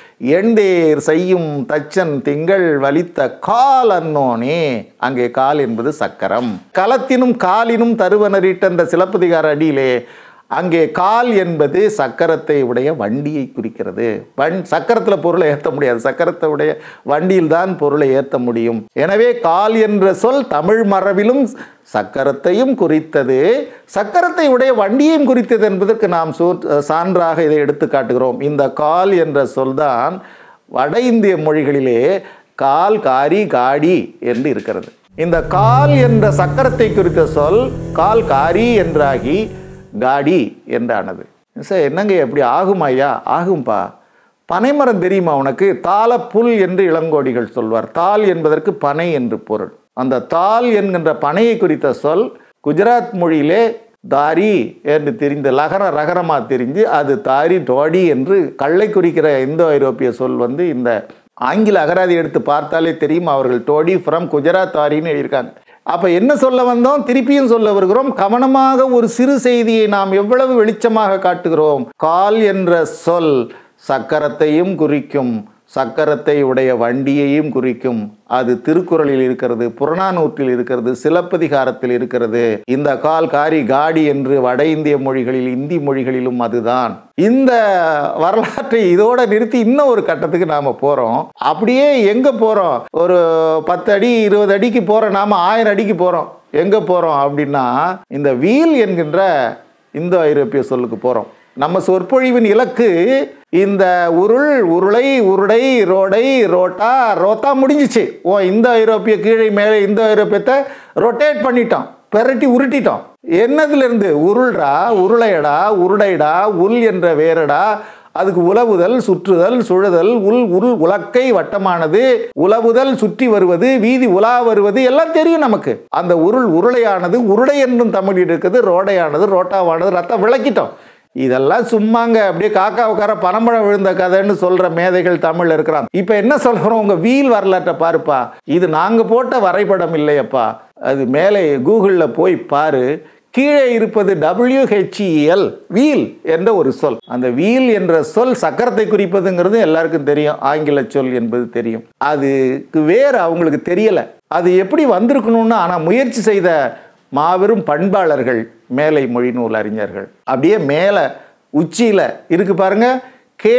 எண்டேர் செய்யும் தச்சன் திங்கள் வலித்த கால் அன்னோனே அங்கே கால் என்பது சக்கரம் களத்தினும் காலினும் தருவனரிட்ட சிலப்பதிகார அடியிலே அங்கே கால் என்பது சக்கரத்தை உடைய வண்டியை குறிக்கிறது வண் சக்கரத்தில் பொருளை ஏற்ற முடியாது சக்கரத்தை உடைய வண்டியில் தான் பொருளை ஏற்ற முடியும் எனவே கால் என்ற சொல் தமிழ் மரபிலும் சக்கரத்தையும் குறித்தது சக்கரத்தை உடைய வண்டியையும் குறித்தது என்பதற்கு நாம் சோ சான்றாக இதை எடுத்து காட்டுகிறோம் இந்த கால் என்ற சொல்தான் வட இந்திய மொழிகளிலே கால் காரி காடி என்று இருக்கிறது இந்த கால் என்ற சக்கரத்தை குறித்த சொல் கால் காரி என்றாகி காடி என்றானது சார் என்னங்க எப்படி ஆகும் ஐயா ஆகும்பா பனைமரம் தெரியுமா உனக்கு தாளப்புல் என்று இளங்கோடிகள் சொல்வார் தாள் என்பதற்கு பனை என்று பொருள் அந்த தாள் என்கின்ற பனையை குறித்த சொல் குஜராத் மொழியிலே தாரி என்று தெரிந்த லகர ரகரமாக தெரிஞ்சு அது தாரி டோடி என்று கள்ளை குறிக்கிற இந்தோ ஐரோப்பிய சொல் வந்து இந்த ஆங்கில அகராதி எடுத்து பார்த்தாலே தெரியும் அவர்கள் டோடி ஃப்ரம் குஜராத் தாரின்னு எழுதியிருக்காங்க அப்போ என்ன சொல்ல வந்தோம் திருப்பியும் சொல்ல வருகிறோம் கவனமாக ஒரு சிறு செய்தியை நாம் எவ்வளவு வெளிச்சமாக காட்டுகிறோம் கால் என்ற சொல் சக்கரத்தையும் குறிக்கும் சக்கரத்தை உடைய வண்டியையும் குறிக்கும் அது திருக்குறளில் இருக்கிறது புறநானூற்றில் இருக்கிறது சிலப்பதிகாரத்தில் இருக்கிறது இந்த கால் காரி காடி என்று வட இந்திய மொழிகளில் இந்தி மொழிகளிலும் அதுதான் இந்த வரலாற்றை இதோட நிறுத்தி இன்னும் ஒரு கட்டத்துக்கு நாம போறோம் அப்படியே எங்க போறோம் ஒரு பத்து அடி இருபது அடிக்கு போறோம் நாம ஆயிரம் அடிக்கு போறோம் எங்க போறோம் அப்படின்னா இந்த வீல் என்கின்ற இந்தோ ஐரோப்பிய சொல்லுக்கு போறோம் நம்ம சொற்பொழிவின் இலக்கு இந்த உருள் உருளை உருடை ரோடை ரோட்டா ரோத்தா முடிஞ்சிச்சு ஓ இந்த ஐரோப்பிய கீழே மேலே இந்த ஐரோப்பியத்தை ரொட்டேட் பண்ணிட்டோம் பெரட்டி உருட்டிட்டோம் என்னதுலேருந்து உருள்டா உருளையடா உருடைடா உல் என்ற வேரடா அதுக்கு உலவுதல் சுற்றுதல் சுழுதல் உள் உள் உலக்கை வட்டமானது உலவுதல் சுற்றி வருவது வீதி உலா வருவது எல்லாம் தெரியும் நமக்கு அந்த உருள் உருளையானது உருளை என்றும் தமிழ் இருக்குது ரோடையானது ரோட்டாவானது ரத்தம் விளக்கிட்டோம் இதெல்லாம் சும்மாங்க அப்படியே காக்கா உட்கார பனம்பழம் விழுந்த கதைன்னு சொல்ற மேதைகள் தமிழ்ல இருக்கிறாங்க இப்போ என்ன சொல்றோம் உங்க வீல் வரலாற்றை பாருப்பா இது நாங்க போட்ட வரைபடம் இல்லையப்பா அது மேலே கூகுளில் போய் பாரு கீழே இருப்பது டபிள்யூஹெச்இஎல் வீல் என்ற ஒரு சொல் அந்த வீல் என்ற சொல் சக்கரத்தை குறிப்பதுங்கிறது எல்லாருக்கும் தெரியும் ஆங்கில சொல் என்பது தெரியும் அதுக்கு வேறு அவங்களுக்கு தெரியல அது எப்படி வந்திருக்கணும்னு ஆனால் முயற்சி செய்த மாபெரும் பண்பாளர்கள் மேலை மொழி நூல் அறிஞர்கள் அப்படியே மேலே உச்சியில் இருக்கு பாருங்க கே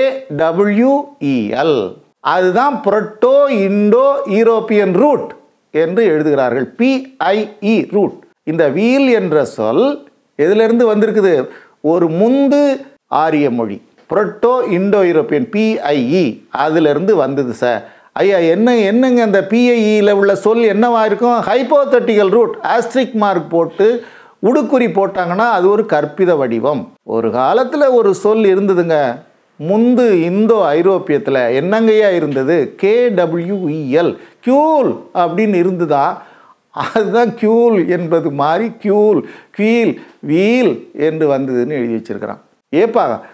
டபிள்யூஇஎல் அதுதான் புரட்டோ இண்டோ யூரோப்பியன் ரூட் என்று எழுதுகிறார்கள் பிஐஇ ரூட் இந்த வீல் என்ற சொல் எதிலிருந்து வந்திருக்குது ஒரு முந்து ஆரிய மொழி புரட்டோ இண்டோ யூரோப்பியன் பிஐஇ அதிலிருந்து வந்தது சார் ஐயா என்ன என்னங்க அந்த பிஐஇயில் உள்ள சொல் என்னவா இருக்கும் ஹைப்போதட்டிக்கல் ரூட் ஆஸ்ட்ரிக் மார்க் போட்டு உடுக்குறி போட்டாங்கன்னா அது ஒரு கற்பித வடிவம் ஒரு காலத்தில் ஒரு சொல் இருந்ததுங்க முந்து இந்தோ ஐரோப்பியத்தில் என்னங்கய்யா இருந்தது கேடபிள்யூஇஎல் கியூல் அப்படின்னு இருந்துதா அதுதான் கியூல் என்பது மாதிரி கியூல் கீல் வீல் என்று வந்ததுன்னு எழுதி வச்சிருக்கிறான் ஏப்பா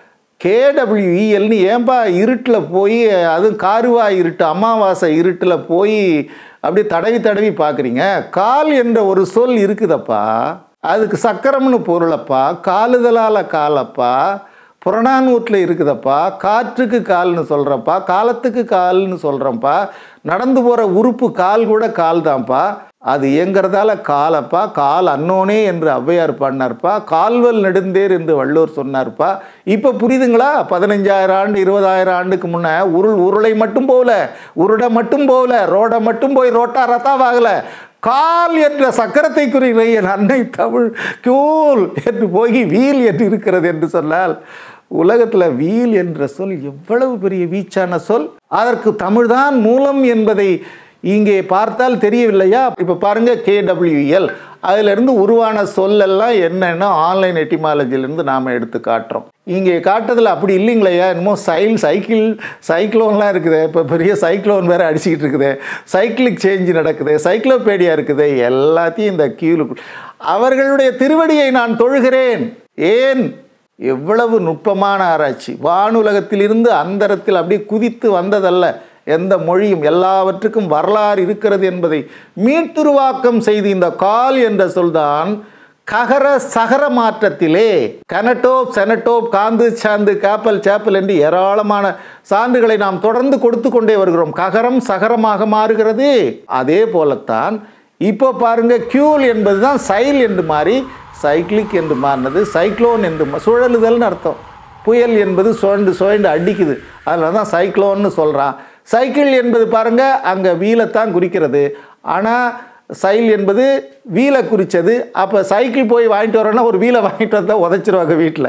கேடபிள்யூஇஎல்னு ஏன்பா இருட்டில் போய் அதுவும் காருவா இருட்டு அமாவாசை இருட்டில் போய் அப்படியே தடவி தடவி பார்க்குறீங்க கால் என்ற ஒரு சொல் இருக்குதப்பா அதுக்கு சக்கரம்னு பொருளப்பா காலுதலால் காலப்பா புறநானூற்றில் இருக்குதப்பா காற்றுக்கு கால்னு சொல்கிறப்பா காலத்துக்கு கால்னு சொல்கிறோம்ப்பா நடந்து போகிற உறுப்பு கால் கூட கால் தான்ப்பா அது இயங்கிறதால காலப்பா கால் அன்னோனே என்று ஔவையார் பாடினார்ப்பா கால்வல் நெடுந்தேர் என்று வள்ளுவர் சொன்னார்ப்பா இப்போ புரியுதுங்களா பதினஞ்சாயிரம் ஆண்டு இருபதாயிரம் ஆண்டுக்கு முன்னே உருள் உருளை மட்டும் போகல உருடை மட்டும் போகல ரோடை மட்டும் போய் ரோட்டா ரத்தாவாகல கால் என்ற சக்கரத்தை குறிக்கிற என் அன்னை தமிழ் கூல் என்று போய் வீல் என்று இருக்கிறது என்று சொன்னால் உலகத்தில் வீல் என்ற சொல் எவ்வளவு பெரிய வீச்சான சொல் அதற்கு தமிழ்தான் மூலம் என்பதை இங்கே பார்த்தால் தெரியவில்லையா இப்போ பாருங்க கேடபிள்யூஎல் அதிலிருந்து உருவான சொல்லெல்லாம் என்னென்ன ஆன்லைன் எட்டிமாலஜிலேருந்து நாம் எடுத்து காட்டுறோம் இங்கே காட்டுறதுல அப்படி இல்லைங்களையா என்னமோ சைல் சைக்கிள் சைக்ளோன்லாம் இருக்குது இப்போ பெரிய சைக்ளோன் வேறு அடிச்சுக்கிட்டு இருக்குது சைக்கிளிக் சேஞ்ச் நடக்குது சைக்ளோபீடியா இருக்குது எல்லாத்தையும் இந்த கியூலுக்கு அவர்களுடைய திருவடியை நான் தொழுகிறேன் ஏன் எவ்வளவு நுட்பமான ஆராய்ச்சி வானுலகத்திலிருந்து அந்தரத்தில் அப்படியே குதித்து வந்ததல்ல எந்த மொழியும் எல்லாவற்றுக்கும் வரலாறு இருக்கிறது என்பதை மீட்டுருவாக்கம் செய்து இந்த கால் என்ற சொல்தான் ககர சகர மாற்றத்திலே கனட்டோப் செனட்டோப் காந்து சாந்து காப்பல் சேப்பல் என்று ஏராளமான சான்றுகளை நாம் தொடர்ந்து கொடுத்து கொண்டே வருகிறோம் ககரம் சகரமாக மாறுகிறது அதே போலத்தான் இப்போ பாருங்க கியூல் என்பது தான் சைல் என்று மாறி சைக்கிளிக் என்று மாறினது சைக்ளோன் என்று மா- சுழலுதல்னு அர்த்தம் புயல் என்பது சுழண்டு சுழண்டு அடிக்குது அதில் தான் சைக்ளோன்னு சொல்கிறான் சைக்கிள் என்பது பாருங்க அங்கே வீலைத்தான் குறிக்கிறது ஆனால் சைல் என்பது வீலை குறித்தது அப்போ சைக்கிள் போய் வாங்கிட்டு வரோன்னா ஒரு வீலை வாங்கிட்டு வந்தால் உதைச்சிருவாங்க வீட்டில்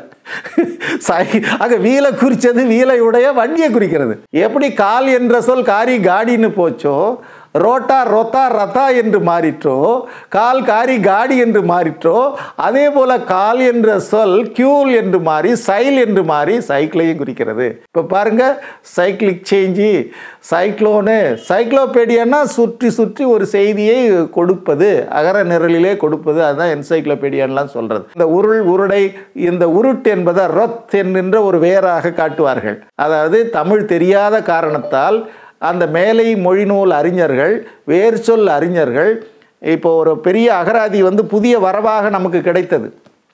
சை அங்கே வீலை குறித்தது வீலை உடைய வண்டியை குறிக்கிறது எப்படி கால் என்ற சொல் காரி காடின்னு போச்சோ ரோட்டா ரொத்தா ரத்தா என்று மாறிற்றோ கால் காரி காடி என்று மாறிற்றோ அதே போல கால் என்ற சொல் கியூல் என்று மாறி சைல் என்று மாறி சைக்கிளையும் குறிக்கிறது இப்போ பாருங்க சைக்கிளிக் சேஞ்சு சைக்ளோனு சைக்ளோபீடியானா சுற்றி சுற்றி ஒரு செய்தியை கொடுப்பது அகர நிரலிலே கொடுப்பது அதுதான் என்சைக்ளோபீடியான்லாம் சொல்றது இந்த உருள் உருடை இந்த உருட்டு என்பதை ரொத் என்கின்ற ஒரு வேராக காட்டுவார்கள் அதாவது தமிழ் தெரியாத காரணத்தால் அந்த மேலை மொழிநூல் அறிஞர்கள் வேர் சொல் அறிஞர்கள் இப்போ ஒரு பெரிய அகராதி வந்து புதிய வரவாக நமக்கு கிடைத்தது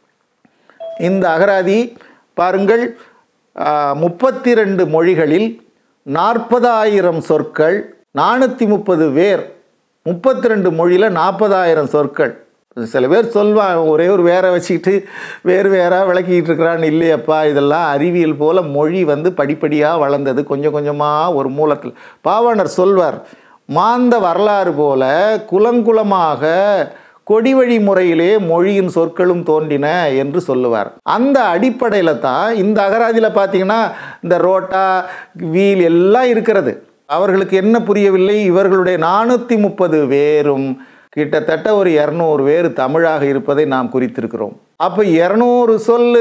இந்த அகராதி பாருங்கள் முப்பத்தி ரெண்டு மொழிகளில் நாற்பதாயிரம் சொற்கள் நானூற்றி முப்பது வேர் முப்பத்தி ரெண்டு மொழியில் நாற்பதாயிரம் சொற்கள் சில பேர் சொல்வாங்க ஒரே ஒரு வேரை வச்சுக்கிட்டு வேறு வேறாக விளக்கிக்கிட்டு இருக்கிறான்னு இல்லையப்பா இதெல்லாம் அறிவியல் போல் மொழி வந்து படிப்படியாக வளர்ந்தது கொஞ்சம் கொஞ்சமாக ஒரு மூலத்தில் பாவாணர் சொல்வார் மாந்த வரலாறு போல குலங்குலமாக கொடிவழி முறையிலே மொழியின் சொற்களும் தோன்றின என்று சொல்லுவார் அந்த அடிப்படையில் தான் இந்த அகராதியில் பார்த்தீங்கன்னா இந்த ரோட்டா வீல் எல்லாம் இருக்கிறது அவர்களுக்கு என்ன புரியவில்லை இவர்களுடைய நானூற்றி முப்பது வேரும் கிட்டத்தட்ட ஒரு இரநூறு வேறு தமிழாக இருப்பதை நாம் குறித்திருக்கிறோம் அப்போ இரநூறு சொல்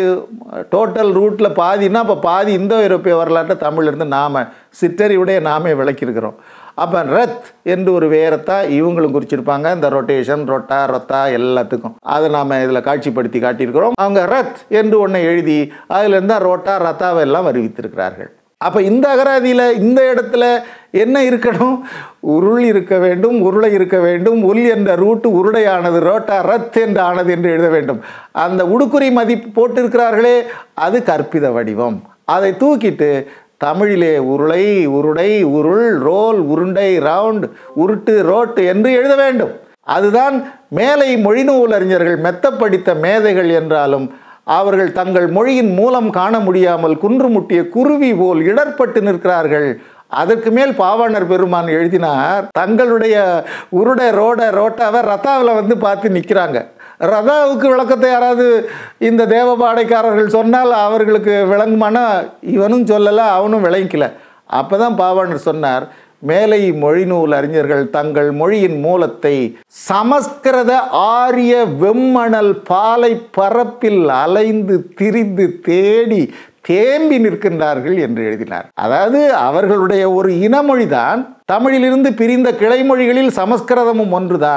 டோட்டல் ரூட்டில் பாதினா அப்போ பாதி இந்தோ ஐரோப்பிய வரலாற்றை தமிழிலிருந்து நாம் சிற்றறிவுடைய நாமே விளக்கியிருக்கிறோம் அப்போ ரத் என்று ஒரு வேரத்தான் இவங்களும் குறிச்சிருப்பாங்க இந்த ரொட்டேஷன் ரொட்டா ரொத்தா எல்லாத்துக்கும் அதை நாம் இதில் காட்சிப்படுத்தி காட்டியிருக்கிறோம் அவங்க ரத் என்று ஒன்றை எழுதி அதிலிருந்து தான் ரோட்டா ரத்தாவை எல்லாம் அறிவித்திருக்கிறார்கள் அப்போ இந்த அகராதியில் இந்த இடத்துல என்ன இருக்கணும் உருள் இருக்க வேண்டும் உருளை இருக்க வேண்டும் உள் என்ற ரூட்டு உருளையானது ரோட்டா ரத் என்று ஆனது என்று எழுத வேண்டும் அந்த உடுக்குறி மதிப்பு போட்டிருக்கிறார்களே அது கற்பித வடிவம் அதை தூக்கிட்டு தமிழிலே உருளை உருடை உருள் ரோல் உருண்டை ரவுண்ட் உருட்டு ரோட்டு என்று எழுத வேண்டும் அதுதான் மேலை மொழிநூல் அறிஞர்கள் மெத்த படித்த மேதைகள் என்றாலும் அவர்கள் தங்கள் மொழியின் மூலம் காண முடியாமல் குன்றுமுட்டிய குருவி போல் இடர்பட்டு நிற்கிறார்கள் அதற்கு மேல் பாவாணர் பெருமான் எழுதினார் தங்களுடைய உருட ரோட ரோட்டாவை ரத்தாவில் வந்து பார்த்து நிற்கிறாங்க ரதாவுக்கு விளக்கத்தை யாராவது இந்த தேவபாடைக்காரர்கள் சொன்னால் அவர்களுக்கு விளங்குமானா இவனும் சொல்லலை அவனும் விளங்கிக்கல அப்போ தான் பாவாணர் சொன்னார் மேலை மொழிநூல் அறிஞர்கள் தங்கள் மொழியின் மூலத்தை சமஸ்கிருத ஆரிய வெம்மணல் பாலை பரப்பில் அலைந்து திரிந்து தேடி தேம்பி நிற்கின்றார்கள் என்று எழுதினார் அதாவது அவர்களுடைய ஒரு இனமொழிதான் தமிழிலிருந்து பிரிந்த கிளைமொழிகளில் சமஸ்கிருதமும் ஒன்றுதான்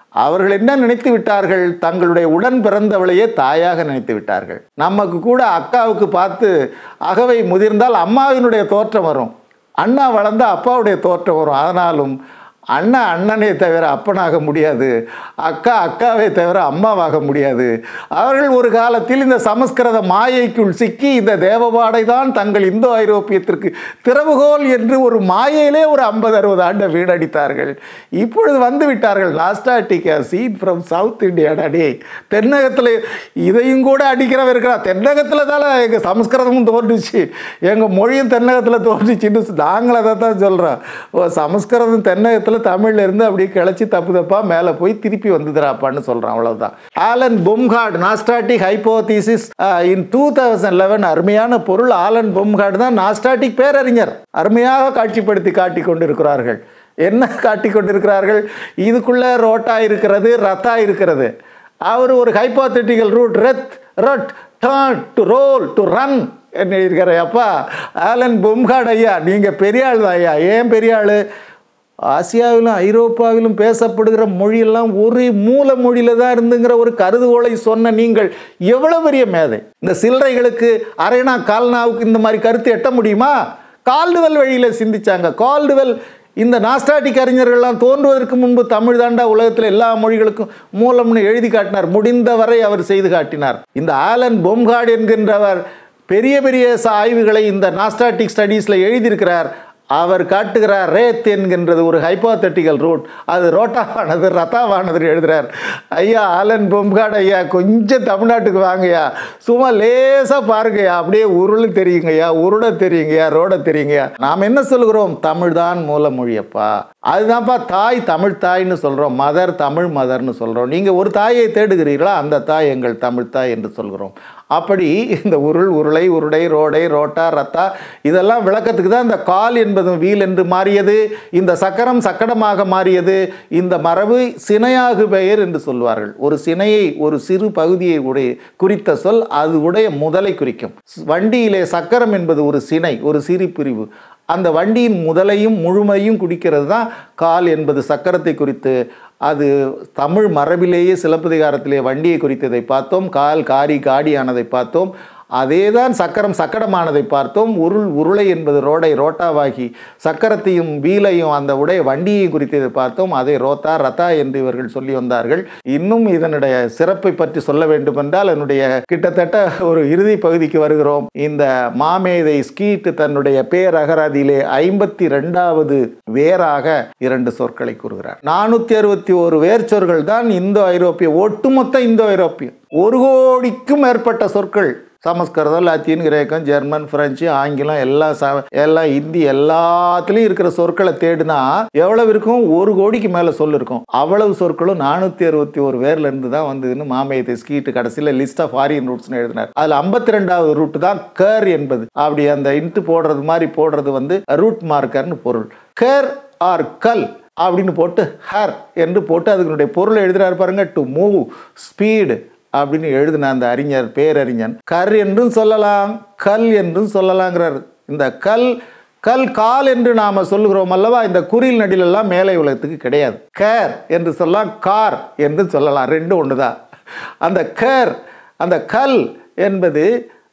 அவர்கள் என்ன நினைத்து விட்டார்கள் தங்களுடைய உடன் பிறந்தவளையே தாயாக நினைத்து விட்டார்கள் நமக்கு கூட அக்காவுக்கு பார்த்து அகவை முதிர்ந்தால் அம்மாவினுடைய தோற்றம் வரும் அண்ணா வளர்ந்தா அப்பாவுடைய தோற்றம் வரும் ஆனாலும் அண்ணா அண்ணனே தவிர அப்பனாக முடியாது அக்கா அக்காவை தவிர அம்மாவாக முடியாது அவர்கள் ஒரு காலத்தில் இந்த சமஸ்கிருத மாயைக்குள் சிக்கி இந்த தேவபாடை தான் தங்கள் இந்தோ ஐரோப்பியத்திற்கு திறவுகோல் என்று ஒரு மாயையிலே ஒரு ஐம்பது அறுபது ஆண்டை வீடடித்தார்கள் இப்பொழுது வந்து விட்டார்கள் நாஸ்டாட்டிக்கா சீன் ஃப்ரம் சவுத் இந்தியாடா டே தென்னகத்தில் இதையும் கூட அடிக்கிறவன் இருக்கிறான் தென்னகத்தில் தானே எங்கள் சமஸ்கிருதமும் தோன்றுச்சு எங்கள் மொழியும் தென்னகத்தில் தோன்றுச்சுன்னு நாங்களும் அதை தான் சொல்கிறோம் ஓ சமஸ்கிருதம் தென்னகத்தில் தமிழ்ல இருந்து அப்படியே கிளச்சி தப்பு தப்பாக மேலே போய் திருப்பி வந்துதுராப்பான்னு சொல்கிறான் அவ்வளவுதான் Alan Bomhard nostratic hypothesis in two thousand eleven அருமையான பொருள் ஆலன் பொம்கார்டு தான் நாஸ்டாட்டிக் பேரறிஞர் அருமையாக காட்சிப்படுத்தி காட்டி கொண்டிருக்கிறார்கள் என்ன காட்டி கொண்டிருக்கிறார்கள் இதுக்குள்ளே ரோட்டா இருக்கிறது ரத்தா இருக்கிறது அவர் ஒரு ஹைப்போத்தட்டிக்கல் ரூட் ரெத் ரட் turn to roll to run என்ன இருக்கிற அப்பா ஆலன் பொம்கார்டு ஐயா நீங்கள் பெரிய ஆள் தான் ஐயா ஏன் பெரிய ஆள் ஆசியாவிலும் ஐரோப்பாவிலும் பேசப்படுகிற மொழியெல்லாம் ஒரு மூல மொழியில தான் இருந்துங்கிற ஒரு கருதுகோளை சொன்ன நீங்கள் எவ்வளவு பெரிய மேதை இந்த சில்லறைகளுக்கு அரைனா கால்னாவுக்கு இந்த மாதிரி கருத்து எட்ட முடியுமா கால்டுவெல் வழியில் சிந்திச்சாங்க கால்டுவெல் இந்த நாஸ்டாட்டிக் அறிஞர்கள்லாம் தோன்றுவதற்கு முன்பு தமிழ் தாண்டா உலகத்தில் எல்லா மொழிகளுக்கும் மூலம்னு எழுதி காட்டினார் முடிந்தவரை அவர் செய்து காட்டினார் இந்த ஆலன் பொம்கார்டு என்கின்றவர் பெரிய பெரிய ச- ஆய்வுகளை இந்த நாஸ்டாட்டிக் ஸ்டடீஸில் எழுதியிருக்கிறார் அவர் காட்டுகிறார் ரேத் என்கின்றது ஒரு ஹைப்போத்தட்டிக்கல் ரூட் அது ரோட்டாவானது ரத்தாவானது எழுதுறார் ஐயா ஆலன் பொம்காட் ஐயா கொஞ்சம் தமிழ்நாட்டுக்கு வாங்கய்யா சும்மா லேசாக பாருங்கய்யா அப்படியே உருள் தெரியுங்கய்யா உருள தெரியுங்கய்யா ரோட தெரியுங்கய்யா நாம் என்ன சொல்கிறோம் தமிழ் தான் மூல மொழியப்பா அதுதான்ப்பா தாய் தமிழ் தாய்ன்னு சொல்கிறோம் மதர் தமிழ் மதர்னு சொல்கிறோம் நீங்கள் ஒரு தாயை தேடுகிறீர்களா அந்த தாய் எங்கள் தமிழ் தாய் என்று சொல்கிறோம் அப்படி இந்த உருள் உருளை உருடை ரோடை ரோட்டா ரத்தா இதெல்லாம் விளக்கத்துக்கு தான் இந்த கால் என்பதும் வீல் என்று மாறியது இந்த சக்கரம் சக்கடமாக மாறியது இந்த மரபு சினையாகு பெயர் என்று சொல்வார்கள் ஒரு சினையை ஒரு சிறு பகுதியை உடைய குறித்த சொல் அது உடைய முதலை குறிக்கும் வண்டியிலே சக்கரம் என்பது ஒரு சினை ஒரு சிறு பிரிவு அந்த வண்டியின் முதலையும் முழுமையும் குடிக்கிறது தான் கால் என்பது சக்கரத்தை குறித்து அது தமிழ் மரபிலேயே சிலப்பதிகாரத்திலே வண்டியை குறித்ததை பார்த்தோம் கால் காரி காடியானதை பார்த்தோம் அதேதான் சக்கரம் சக்கரமானதை பார்த்தோம் உருள் உருளை என்பது ரோடை ரோட்டாவாகி சக்கரத்தையும் வீலையும் அந்த உடைய வண்டியையும் குறித்ததை பார்த்தோம் அதை ரோத்தா ரத்தா என்று இவர்கள் சொல்லி வந்தார்கள் இன்னும் இதனுடைய சிறப்பை பற்றி சொல்ல வேண்டுமென்றால் என்னுடைய கிட்டத்தட்ட ஒரு இறுதி பகுதிக்கு வருகிறோம் இந்த மாமேதை ஸ்கீட் தன்னுடைய பேரகராதியிலே ஐம்பத்தி ரெண்டாவது வேராக இரண்டு சொற்களை கூறுகிறார் நானூற்றி அறுபத்தி ஒரு வேர்ச்சொற்கள் தான் இந்தோ ஐரோப்பிய ஒட்டுமொத்த இந்தோ ஐரோப்பிய ஒரு கோடிக்கும் மேற்பட்ட சொற்கள் சமஸ்கிருதம் லத்தீன் கிரேக்கம் ஜெர்மன் பிரெஞ்சு ஆங்கிலம் எல்லாம் ச எல்லாம் ஹிந்தி எல்லாத்துலேயும் இருக்கிற சொற்களை தேடினா எவ்வளவு இருக்கும் ஒரு கோடிக்கு மேலே சொல் இருக்கும் அவ்வளவு சொற்களும் நானூற்றி அறுபத்தி ஒரு வேர்ல இருந்து தான் வந்ததுன்னு மாமயத்தை ஸ்கீட்டு கடைசியில் லிஸ்ட் ஆஃப் ஃபாரின் ரூட்ஸ்னு எழுதினார் அதில் ஐம்பத்தி ரெண்டாவது ரூட் தான் கேர் என்பது அப்படி அந்த இன்ட்டு போடுறது மாதிரி போடுறது வந்து ரூட் மார்க்கர்னு பொருள் கேர் ஆர் கல் அப்படின்னு போட்டு ஹர் என்று போட்டு அதுக்குடைய பொருளை எழுதுறாரு பாருங்க டு மூவ் ஸ்பீடு அப்படின்னு எழுதின அந்த அறிஞர் பேரறிஞன் கர் என்றும் சொல்லலாம் கல் என்றும் சொல்லலாங்கிறார் இந்த கல் கல் கால் என்று நாம சொல்லுகிறோம் அல்லவா இந்த குறில் நடிலெல்லாம் மேலை உலகத்துக்கு கிடையாது கேர் என்று சொல்லலாம் கார் என்று சொல்லலாம் ரெண்டும் ஒன்று தான் அந்த கேர் அந்த கல் என்பது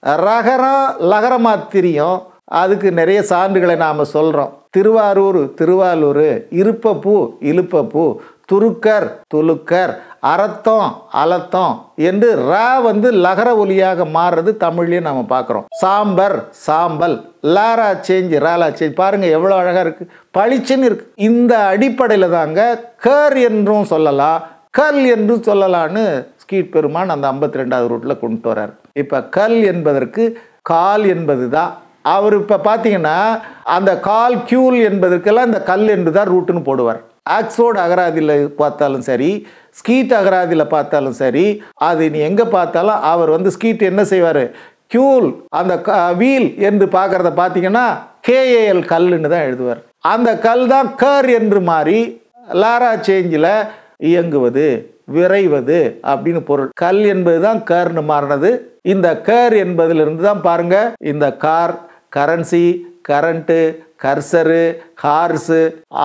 ரகரம் லகரமா தெரியும் அதுக்கு நிறைய சான்றுகளை நாம் சொல்கிறோம் திருவாரூர் திருவாரூர் இருப்பப்பூ இழுப்பப்பூ துருக்கர் துலுக்கர் அறத்தம் அலத்தம் என்று ர வந்து லகர ஒலியாக மாறுறது தமிழ்லையும் நம்ம பார்க்குறோம் சாம்பர் சாம்பல் லாரா சேஞ்ச் ராலா சேஞ்ச் பாருங்க எவ்வளோ அழகாக இருக்குது பளிச்சுன்னு இருக்கு இந்த அடிப்படையில் தாங்க கர் என்றும் சொல்லலாம் கல் என்றும் சொல்லலான்னு ஸ்கீட் பெருமான் அந்த ஐம்பத்தி ரெண்டாவது ரூட்டில் கொண்டு வரார் இப்போ கல் என்பதற்கு கால் என்பது தான் அவர் இப்போ பார்த்தீங்கன்னா அந்த கால் கியூல் என்பதற்கெல்லாம் இந்த கல் என்று தான் ரூட்டுன்னு போடுவார் ஆக்ஸ்போர்ட் அகராதியில் பார்த்தாலும் சரி ஸ்கீட் அகராதியில் பார்த்தாலும் சரி அது நீ எங்கே பார்த்தாலும் அவர் வந்து ஸ்கீட் என்ன செய்வார் கியூல் அந்த வீல் என்று பார்க்குறத பார்த்தீங்கன்னா கேஏஎல் கல்லுன்னு தான் எழுதுவார் அந்த கல் தான் கர் என்று மாறி லாரா சேஞ்சில் இயங்குவது விரைவது அப்படின்னு பொருள் கல் என்பது தான் கர்னு மாறினது இந்த கர் என்பதிலிருந்து தான் பாருங்க இந்த car currency current cursor horse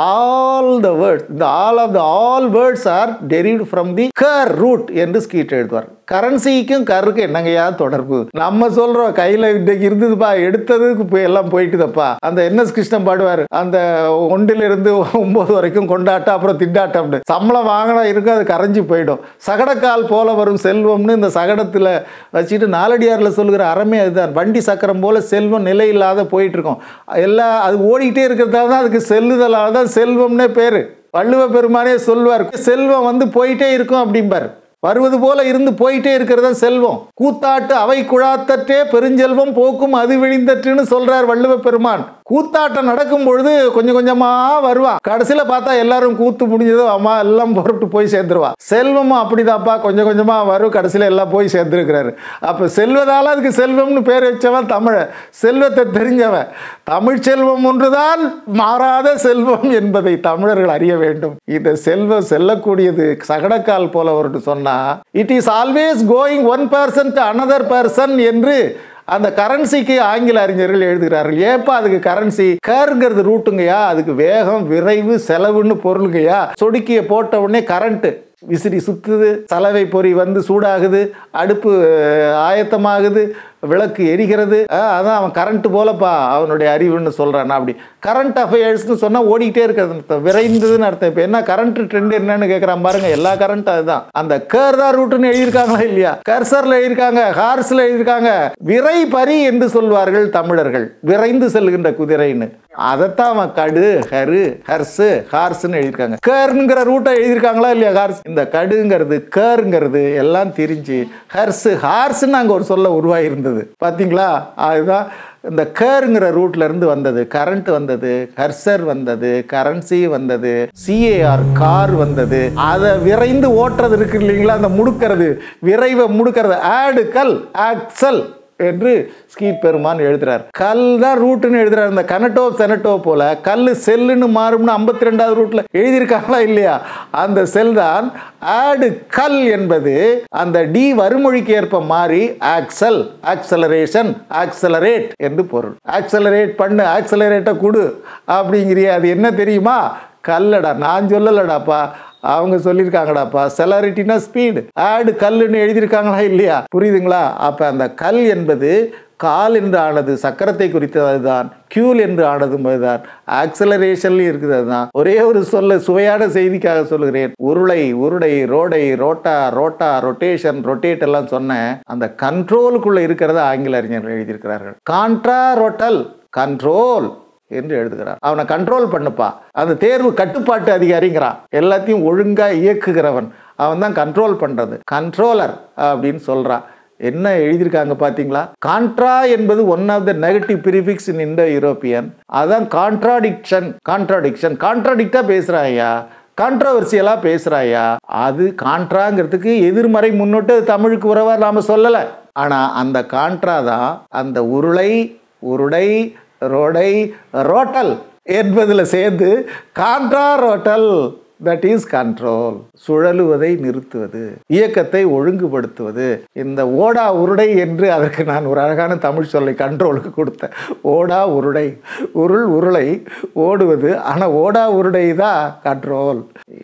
all the words இந்த all of the all words are derived from the கர் ரூட் என்று ஸ்கீட் எழுதுவார் கரன்சிக்கும் கருக்கு என்னங்கய்யா தொடர்பு நம்ம சொல்றோம் கையில இன்னைக்கு இருந்ததுப்பா எடுத்ததுக்கு போய் எல்லாம் போயிட்டுதப்பா அந்த என்எஸ் கிருஷ்ணன் பாடுவார் அந்த ஒன்றிலிருந்து இருந்து ஒன்பது வரைக்கும் கொண்டாட்டம் அப்புறம் திண்டாட்டம்னு சம்பளம் வாங்கினா இருக்கும் அது கரைஞ்சு போயிடும் சகடக்கால் போல வரும் செல்வம்னு இந்த சகடத்தில் வச்சுட்டு நாலடியாரில் சொல்லுகிற அறமே அதுதான் வண்டி சக்கரம் போல செல்வம் நிலை இல்லாத போயிட்டு இருக்கும் எல்லா அது ஓடிக்கிட்டே இருக்கிறதால தான் அதுக்கு செல்லுதலால் தான் செல்வம்னே பேர் வள்ளுவ பெருமானே சொல்வார் செல்வம் வந்து போயிட்டே இருக்கும் அப்படிம்பார் வருவது போல இருந்து போயிட்டே இருக்கிறது தான் செல்வம் கூத்தாட்டு அவை குழாத்தற்றே பெருஞ்செல்வம் போக்கும் அது விழிந்தற்றுன்னு சொல்றார் வள்ளுவ பெருமான் கூத்தாட்டம் நடக்கும் பொழுது கொஞ்சம் கொஞ்சமா வருவான் கடைசியில பார்த்தா எல்லாரும் கூத்து முடிஞ்சதும் அம்மா எல்லாம் புறப்பட்டு போய் சேர்ந்துருவா செல்வமும் அப்படிதான்ப்பா கொஞ்சம் கொஞ்சமா வரும் கடைசியில எல்லாம் போய் சேர்ந்துருக்கிறாரு அப்ப செல்வதால அதுக்கு செல்வம்னு பேர் வச்சவன் தமிழ செல்வத்தை தெரிஞ்சவன் தமிழ் செல்வம் ஒன்றுதான் மாறாத செல்வம் என்பதை தமிழர்கள் அறிய வேண்டும் இந்த செல்வம் செல்லக்கூடியது சகடக்கால் போல ஒரு சொன்னா it is always going one person to another person என்று அந்த கரன்சிக்கு ஆங்கில அறிஞர்கள் எழுதுகிறார்கள் ஏப்பா அதுக்கு கரன்சி கருங்கிறது ரூட்டுங்கய்யா அதுக்கு வேகம் விரைவு செலவுன்னு பொருளுங்கய்யா சொடுக்கிய போட்ட உடனே கரண்ட் விசிறி சுத்துது சலவை பொறி வந்து சூடாகுது அடுப்பு அஹ், ஆயத்தமாகுது விளக்கு எரிகிறது அஹ், அதான் அவன் கரண்ட் போலப்பா அவனுடைய அறிவுன்னு சொல்கிறான் அப்படி கரண்ட் அஃபேர்ஸ்னு சொன்னால் ஓடிக்கிட்டே இருக்கிறது அர்த்தம் விரைந்ததுன்னு அர்த்தம் இப்போ என்ன கரண்ட் ட்ரெண்ட் என்னன்னு கேட்குறான் பாருங்க எல்லா கரண்ட் அதுதான் அந்த கேர் தான் ரூட்டுன்னு எழுதியிருக்காங்களா இல்லையா கர்சரில் எழுதியிருக்காங்க ஹார்ஸில் எழுதியிருக்காங்க விரை பரி என்று சொல்வார்கள் தமிழர்கள் விரைந்து செல்கின்ற குதிரைன்னு அதைத்தான் அவன் கடு ஹரு ஹர்ஸு ஹார்ஸ்னு எழுதியிருக்காங்க கேர்ங்கிற ரூட்டை எழுதியிருக்காங்களா இல்லையா ஹார்ஸ் இந்த கடுங்கிறது கேருங்கிறது எல்லாம் திரிஞ்சு ஹர்ஸு ஹார்ஸ்னு அங்கே ஒரு சொல்ல உருவாகி இருந்தது பார்த்தீங்களா அதுதான் இந்த கேருங்கிற ரூட்ல இருந்து வந்தது கரண்ட் வந்தது கர்சர் வந்தது கரன்சி வந்தது சிஏஆர் கார் வந்தது அதை விரைந்து ஓட்டுறது இருக்கு இல்லைங்களா அந்த முடுக்கிறது விரைவை முடுக்கிறது ஆடு கல் ஆக்சல் என்று ஸ்கீட் பெருமான் எழுதுறார் கல் தான் ரூட்டுன்னு எழுதுறாரு இந்த கனட்டோ செனட்டோ போல கல் செல்லுன்னு மாறும்னு ஐம்பத்தி ரெண்டாவது ரூட்ல எழுதியிருக்காங்களா இல்லையா அந்த செல் தான் ஆடு கல் என்பது அந்த டி வறுமொழிக்கு ஏற்ப மாறி ஆக்சல் ஆக்சலரேஷன் ஆக்சலரேட் என்று பொருள் ஆக்சலரேட் பண்ணு ஆக்சலரேட்டை கொடு அப்படிங்கிறிய அது என்ன தெரியுமா கல்லடா நான் சொல்லலடாப்பா அவங்க சொல்லியிருக்காங்கடாப்பா செலாரிட்டினா ஸ்பீடு ஆடு கல்லுன்னு எழுதியிருக்காங்களா இல்லையா புரியுதுங்களா அப்போ அந்த கல் என்பது கால் என்று ஆனது சக்கரத்தை குறித்தது அதுதான் கியூல் என்று ஆனதும் அதுதான் ஆக்சலரேஷன்லையும் இருக்குது அதுதான் ஒரே ஒரு சொல்ல சுவையான செய்திக்காக சொல்லுகிறேன் உருளை உருடை ரோடை ரோட்டா ரோட்டா ரொட்டேஷன் ரொட்டேட் எல்லாம் சொன்னேன் அந்த கண்ட்ரோலுக்குள்ள இருக்கிறத ஆங்கில அறிஞர்கள் எழுதியிருக்கிறார்கள் கான்ட்ரா ரொட்டல் கண்ட்ரோல் என்று எழுதுகிறார் அவனை கண்ட்ரோல் பண்ணுப்பா அந்த தேர்வு கட்டுப்பாட்டு அதிகாரிங்கிறான் எல்லாத்தையும் ஒழுங்கா இயக்குகிறவன் அவன் தான் கண்ட்ரோல் பண்றது கண்ட்ரோலர் அப்படின்னு சொல்றான் என்ன எழுதியிருக்காங்க பார்த்தீங்களா கான்ட்ரா என்பது one of the negative prefix in Indo European அதான் கான்ட்ராடிக்ஷன் கான்ட்ராடிக்ஷன் கான்ட்ராடிக்டா பேசுறாயா கான்ட்ரவர்சியலாக பேசுகிறாயா அது கான்ட்ராங்கிறதுக்கு எதிர்மறை முன்னோட்டு தமிழுக்கு உறவா நாம் சொல்லலை ஆனால் அந்த கான்ட்ரா தான் அந்த உருளை உருடை ரோடை ரோட்டல் என்பதில் சேர்ந்து கான்ட்ரா ரோட்டல் தட் இஸ் கண்ட்ரோல் சுழலுவதை நிறுத்துவது இயக்கத்தை ஒழுங்குபடுத்துவது இந்த ஓடா உருடை என்று அதற்கு நான் ஒரு அழகான தமிழ் சொல்லை கண்ட்ரோலுக்கு கொடுத்தேன் ஓடா உருடை உருள் உருளை ஓடுவது ஆனால் ஓடா உருடை தான் கண்ட்ரோல்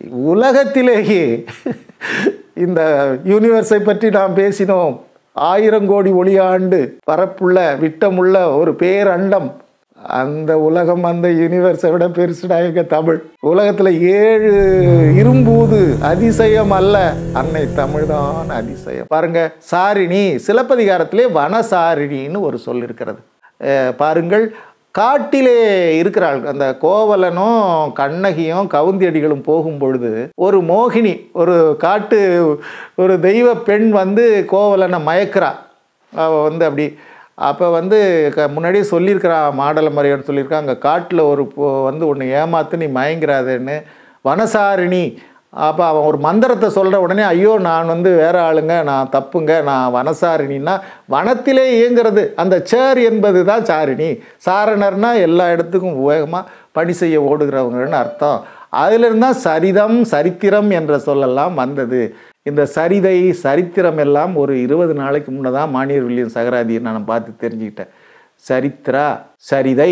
உலகத்திலேயே இந்த யூனிவர்ஸை பற்றி நாம் பேசினோம் ஆயிரம் கோடி ஒளியாண்டு பரப்புள்ள விட்டமுள்ள ஒரு பேரண்டம் அந்த உலகம் அந்த யூனிவர்ஸை விட பெருசுடா எங்க தமிழ் உலகத்துல ஏழு இரும்பூது அதிசயம் அல்ல அன்னை தமிழ் தான் அதிசயம் பாருங்க சாரிணி சிலப்பதிகாரத்திலே வனசாரிணின்னு ஒரு சொல் இருக்கிறது அஹ் பாருங்கள் காட்டிலே இருக்கிறாள் அந்த கோவலனும் கண்ணகியும் கவுந்தியடிகளும் போகும் பொழுது ஒரு மோகினி ஒரு காட்டு ஒரு தெய்வ பெண் வந்து கோவலனை மயக்கிறா அவ வந்து அப்படி அப்போ வந்து க முன்னாடியே சொல்லியிருக்கிறா மாடல மறையன்னு சொல்லியிருக்கா அங்கே காட்டில் ஒரு பொ- வந்து ஒன்று ஏமாத்து நீ மயங்கிறாதேன்னு வனசாரிணி அப்போ அவன் ஒரு மந்திரத்தை சொல்கிற உடனே ஐயோ நான் வந்து வேற ஆளுங்க நான் தப்புங்க நான் வனசாரிணின்னா வனத்திலே இயங்குறது அந்த சேர் என்பது தான் சாரிணி சாரணர்னா எல்லா இடத்துக்கும் வேகமாக பணி செய்ய ஓடுகிறவங்கன்னு அர்த்தம் அதிலிருந்து தான் சரிதம் சரித்திரம் என்ற சொல்லெல்லாம் வந்தது இந்த சரிதை சரித்திரம் எல்லாம் ஒரு இருபது நாளைக்கு முன்னே தான் மானியர் வில்லியம் சகராதியை நான் பார்த்து தெரிஞ்சுக்கிட்டேன் சரித்திரா சரிதை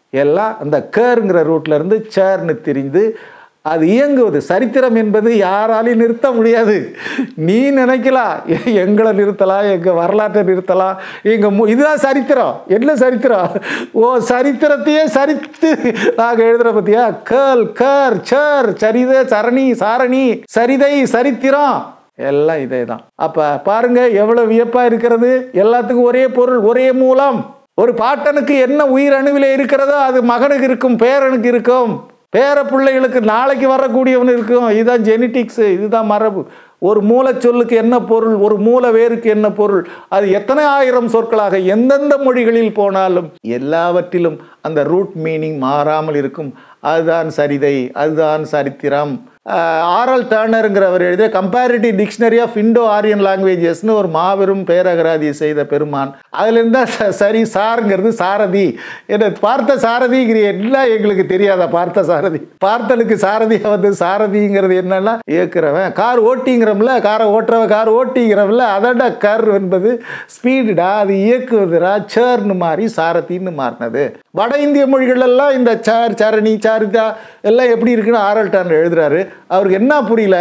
எல்லாம் அந்த கேருங்கிற ரூட்ல இருந்து சேர்னு திரிந்து அது இயங்குவது சரித்திரம் என்பது யாராலையும் நிறுத்த முடியாது நீ நினைக்கலாம் எ- எங்களை நிறுத்தலாம் எங்கள் வரலாற்றை நிறுத்தலாம் எங்கள் மு இதுதான் சரித்திரம் என்ன சரித்திரம் ஓ சரித்திரத்தையே சரித்து நாங்கள் எழுதுகிற பத்தியா கேள் கேர் சேர் சரிதை சரணி சாரணி சரிதை சரித்திரம் எல்லாம் இதே தான் அப்போ பாருங்க எவ்வளோ வியப்பாக இருக்கிறது எல்லாத்துக்கும் ஒரே பொருள் ஒரே மூலம் ஒரு பாட்டனுக்கு என்ன உயிர் அணுவிலே இருக்கிறதோ அது மகனுக்கு இருக்கும் பேரனுக்கு இருக்கும் பேர பிள்ளைகளுக்கு நாளைக்கு வரக்கூடியவன் இருக்கும் இதுதான் ஜெனட்டிக்ஸ் இதுதான் மரபு ஒரு மூலச்சொல்லுக்கு என்ன பொருள் ஒரு மூல வேருக்கு என்ன பொருள் அது எத்தனை ஆயிரம் சொற்களாக எந்தெந்த மொழிகளில் போனாலும் எல்லாவற்றிலும் அந்த ரூட் மீனிங் மாறாமல் இருக்கும் அதுதான் சரிதை அதுதான் சரித்திரம் ஆரல் டர்னருங்கிறவர் எழுதிய comparative dictionary of Indo Aryan லாங்குவேஜஸ்னு ஒரு மாபெரும் பேரகராதி செய்த பெருமான் அதுல இருந்தா ச- சரி சாருங்கிறது சாரதி என்ன பார்த்த சாரதிங்கிற எல்லாம் எங்களுக்கு தெரியாதா பார்த்த சாரதி பார்த்தனுக்கு சாரதியா வந்து சாரதிங்கிறது என்னன்னா இயக்குறவன் கார் ஓட்டிங்கிறோம்ல காரை ஓட்டுறவன் கார் ஓட்டிங்கிறவன்ல அதோட கர் என்பது ஸ்பீடுடா அது இயக்குவதுடா சேர்னு மாறி சாரதின்னு மாறினது வட இந்திய மொழிகள் எல்லாம் இந்த சார் சரணி சாரிதா எல்லாம் எப்படி இருக்குன்னு ஆரல் டர்ன் எழுதுறாரு அவருக்கு என்ன புரியல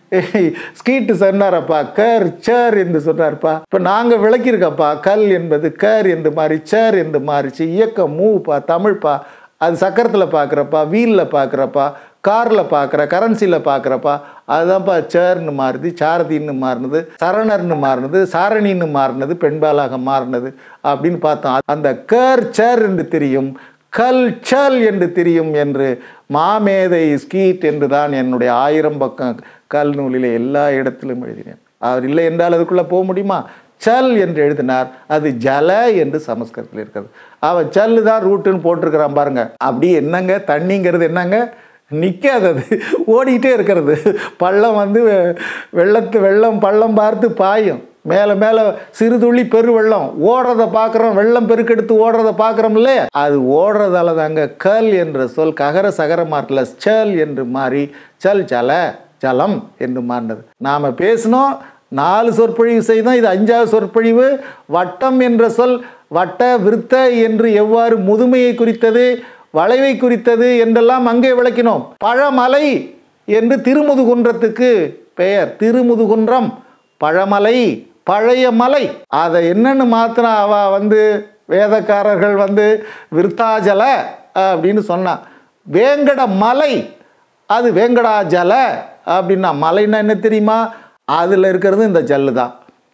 ஸ்கீட்டு சொன்னாரப்பா கர் சேர் என்று சொன்னார்ப்பா இப்போ நாங்கள் விளக்கியிருக்கப்பா கல் என்பது கர் என்று மாறி சேர் என்று மாறிச்சு இயக்கம் மூவ்ப்பா தமிழ்ப்பா அது சக்கரத்தில் பார்க்குறப்பா வீலில் பார்க்குறப்பா காரில் பார்க்குற கரன்சியில் பார்க்குறப்பா அதுதான்ப்பா சேர்னு மாறுது சாரதின்னு மாறினது சரணர்னு மாறினது சாரணின்னு மாறினது பெண்பாலாக மாறினது அப்படின்னு பார்த்தோம் அந்த கேர் சேர் என்று தெரியும் கல் சல் என்று தெரியும் என்று மாமேதை ஸ்கீட் என்று தான் என்னுடைய ஆயிரம் பக்கம் கல் நூலிலே எல்லா இடத்திலும் எழுதினேன் அவர் இல்லை என்றால் அதுக்குள்ளே போக முடியுமா சல் என்று எழுதினார் அது ஜல என்று சமஸ்கிருதத்தில் இருக்கிறது அவன் சல்லு தான் ரூட்டுன்னு போட்டிருக்கிறான் பாருங்க அப்படி என்னங்க தண்ணிங்கிறது என்னங்க நிற்காதது ஓடிக்கிட்டே இருக்கிறது பள்ளம் வந்து வெ- வெள்ளத்து வெள்ளம் பள்ளம் பார்த்து பாயும் மேலே மேலே சிறு துளி பெருவெள்ளம் ஓடுறத பார்க்குறோம் வெள்ளம் பெருக்கெடுத்து ஓடுறத பார்க்குறோம் இல்லையா அது ஓடுறதால தாங்க கல் என்ற சொல் ககர சகர மாட்டில் சல் என்று மாறி சல் ஜல ஜலம் என்று மாறினது நாம் பேசினோம் நாலு சொற்பொழிவு செய்தோம் இது அஞ்சாவது சொற்பொழிவு வட்டம் என்ற சொல் வட்ட விருத்த என்று எவ்வாறு முதுமையை குறித்தது வளைவை குறித்தது என்றெல்லாம் அங்கே விளக்கினோம் பழமலை என்று திருமுதுகுன்றத்துக்கு பெயர் திருமுதுகுன்றம் பழமலை பழைய மலை அதை என்னன்னு மாத்தினா அவ வந்து வேதக்காரர்கள் வந்து விருத்தாஜல அப்படின்னு சொன்னான் வேங்கட மலை அது வேங்கடாஜல அப்படின்னா மலைன்னா என்ன தெரியுமா அதில் இருக்கிறது இந்த ஜல்லு தான்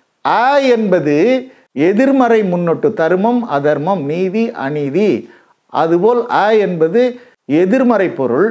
ஆ என்பது எதிர்மறை முன்னொட்டு தருமம் அதர்மம் நீதி அநீதி அதுபோல் ஆ என்பது எதிர்மறை பொருள்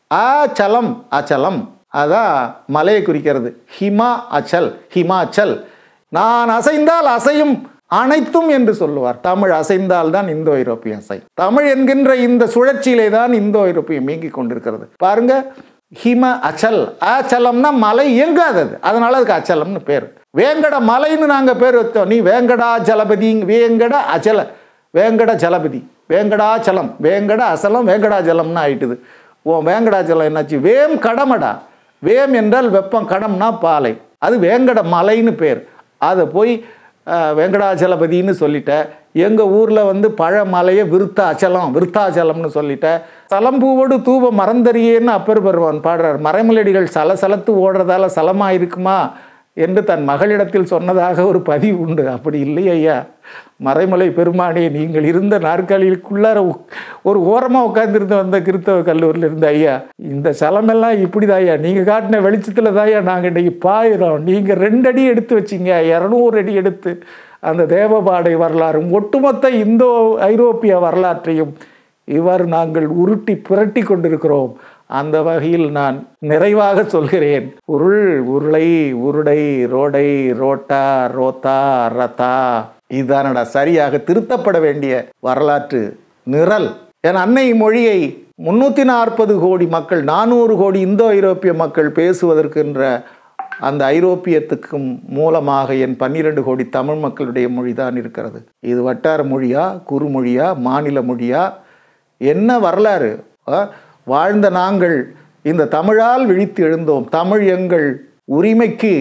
அச்சலம் அச்சலம் அதான் மலையை குறிக்கிறது ஹிமா அச்சல் ஹிமாச்சல் நான் அசைந்தால் அசையும் அனைத்தும் என்று சொல்லுவார் தமிழ் அசைந்தால் தான் இந்தோ ஐரோப்பிய அசை தமிழ் என்கின்ற இந்த சுழற்சியிலே தான் இந்தோ ஐரோப்பியம் இயங்கிக் கொண்டிருக்கிறது பாருங்க ஹிம அச்சல் அச்சலம்னா மலை இயங்காதது அதனால அதுக்கு அச்சலம்னு பேர் வேங்கட மலைன்னு நாங்க பேர் வச்சோம் நீ வேங்கடா ஜலபதி வேங்கட அச்சல வேங்கட ஜலபதி வேங்கடாச்சலம் வேங்கட அசலம் வேங்கடாச்சலம்னு ஆயிட்டுது ஓ வேங்கடாச்சலம் என்னாச்சு வேம் கடமடா வேம் என்றால் வெப்பம் கடம்னா பாலை அது வேங்கட மலைன்னு பேர் அதை போய் அஹ், வெங்கடாச்சலபதின்னு சொல்லிட்டேன் எங்கள் ஊரில் வந்து பழமலையை விருத்தாச்சலம் விருத்தாச்சலம்னு சொல்லிட்டேன் சலம்பூவோடு தூவ மறந்தறியேன்னு அப்பர் பெருமான் பாடுறார் மறைமலடிகள் சலசலத்து ஓடுறதால சலமாக இருக்குமா என்று தன் மகளிடத்தில் சொன்னதாக ஒரு பதிவு உண்டு அப்படி இல்லை ஐயா மறைமலை பெருமானே நீங்கள் இருந்த நாற்காலிக்குள்ளார உ- ஒரு ஓரமாக உட்கார்ந்திருந்த வந்த கிறித்தவ கல்லூரியில் இருந்த ஐயா இந்த சலமெல்லாம் இப்படி ஐயா நீங்கள் காட்டின வெளிச்சத்தில் தாயா நாங்கள் இன்னைக்கு பாயிரோம் நீங்கள் ரெண்டு அடி எடுத்து வச்சிங்க இரநூறு அடி எடுத்து அந்த தேவபாடை வரலாறும் ஒட்டுமொத்த இந்தோ ஐரோப்பிய வரலாற்றையும் இவ்வாறு நாங்கள் உருட்டி புரட்டி கொண்டிருக்கிறோம் அந்த வகையில் நான் நிறைவாக சொல்கிறேன் உருள் உருளை உருடை ரோடை ரோட்டா ரோத்தா ரதா இதுதானடா சரியாக திருத்தப்பட வேண்டிய வரலாற்று நிரல் என் அன்னை மொழியை முன்னூற்றி நாற்பது கோடி மக்கள் நானூறு கோடி இந்தோ ஐரோப்பிய மக்கள் பேசுவதற்கென்ற அந்த ஐரோப்பியத்துக்கும் மூலமாக என் பன்னிரண்டு கோடி தமிழ் மக்களுடைய மொழி தான் இருக்கிறது இது வட்டார மொழியா குறுமொழியா மாநில மொழியா என்ன வரலாறு ஆ? வாழ்ந்த நாங்கள் இந்த தமிழால் விழித்து எழுந்தோம் தமிழ் எங்கள் உரிமைக்கு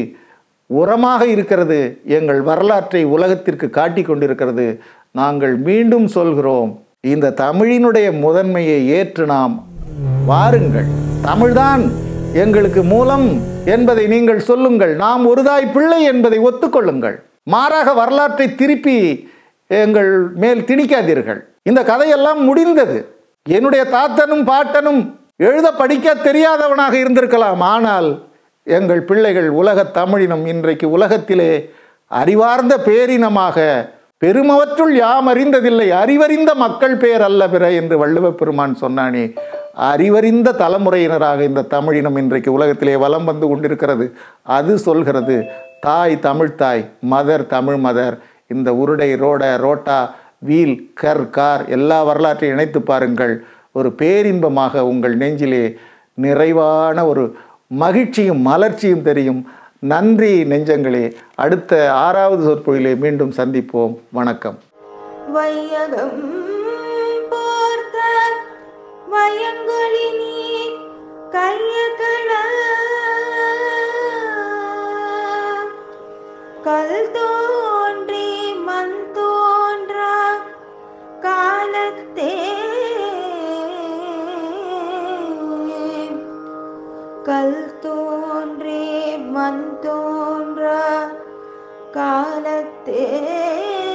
உரமாக இருக்கிறது எங்கள் வரலாற்றை உலகத்திற்கு காட்டிக் கொண்டிருக்கிறது நாங்கள் மீண்டும் சொல்கிறோம் இந்த தமிழினுடைய முதன்மையை ஏற்று நாம் வாருங்கள் தமிழ்தான் எங்களுக்கு மூலம் என்பதை நீங்கள் சொல்லுங்கள் நாம் ஒருதாய் பிள்ளை என்பதை ஒத்துக்கொள்ளுங்கள் மாறாக வரலாற்றை திருப்பி எங்கள் மேல் திணிக்காதீர்கள் இந்த கதையெல்லாம் முடிந்தது என்னுடைய தாத்தனும் பாட்டனும் எழுத படிக்க தெரியாதவனாக இருந்திருக்கலாம் ஆனால் எங்கள் பிள்ளைகள் உலகத் தமிழினம் இன்றைக்கு உலகத்திலே அறிவார்ந்த பேரினமாக பெருமவற்றுள் யாம் அறிந்ததில்லை அறிவறிந்த மக்கள் பேர் அல்ல பிற என்று வள்ளுவப் பெருமான் சொன்னானே அறிவறிந்த தலைமுறையினராக இந்த தமிழினம் இன்றைக்கு உலகத்திலே வலம் வந்து கொண்டிருக்கிறது அது சொல்கிறது தாய் தமிழ் தாய் மதர் தமிழ் மதர் இந்த உருடை ரோட ரோட்டா வீல் கர் கார் எல்லா வரலாற்றையும் இணைத்து பாருங்கள் ஒரு பேரின்பமாக உங்கள் நெஞ்சிலே நிறைவான ஒரு மகிழ்ச்சியும் மலர்ச்சியும் தெரியும் நன்றி நெஞ்சங்களே அடுத்த ஆறாவது சொற்பொழிலே மீண்டும் சந்திப்போம் வணக்கம் வையகம் பார்த்த வயங்களினி கையகள கல் தோன்றி மண் தோன்றா காலத்தே கல் தோன்றி மண் தோன்றா காலத்தே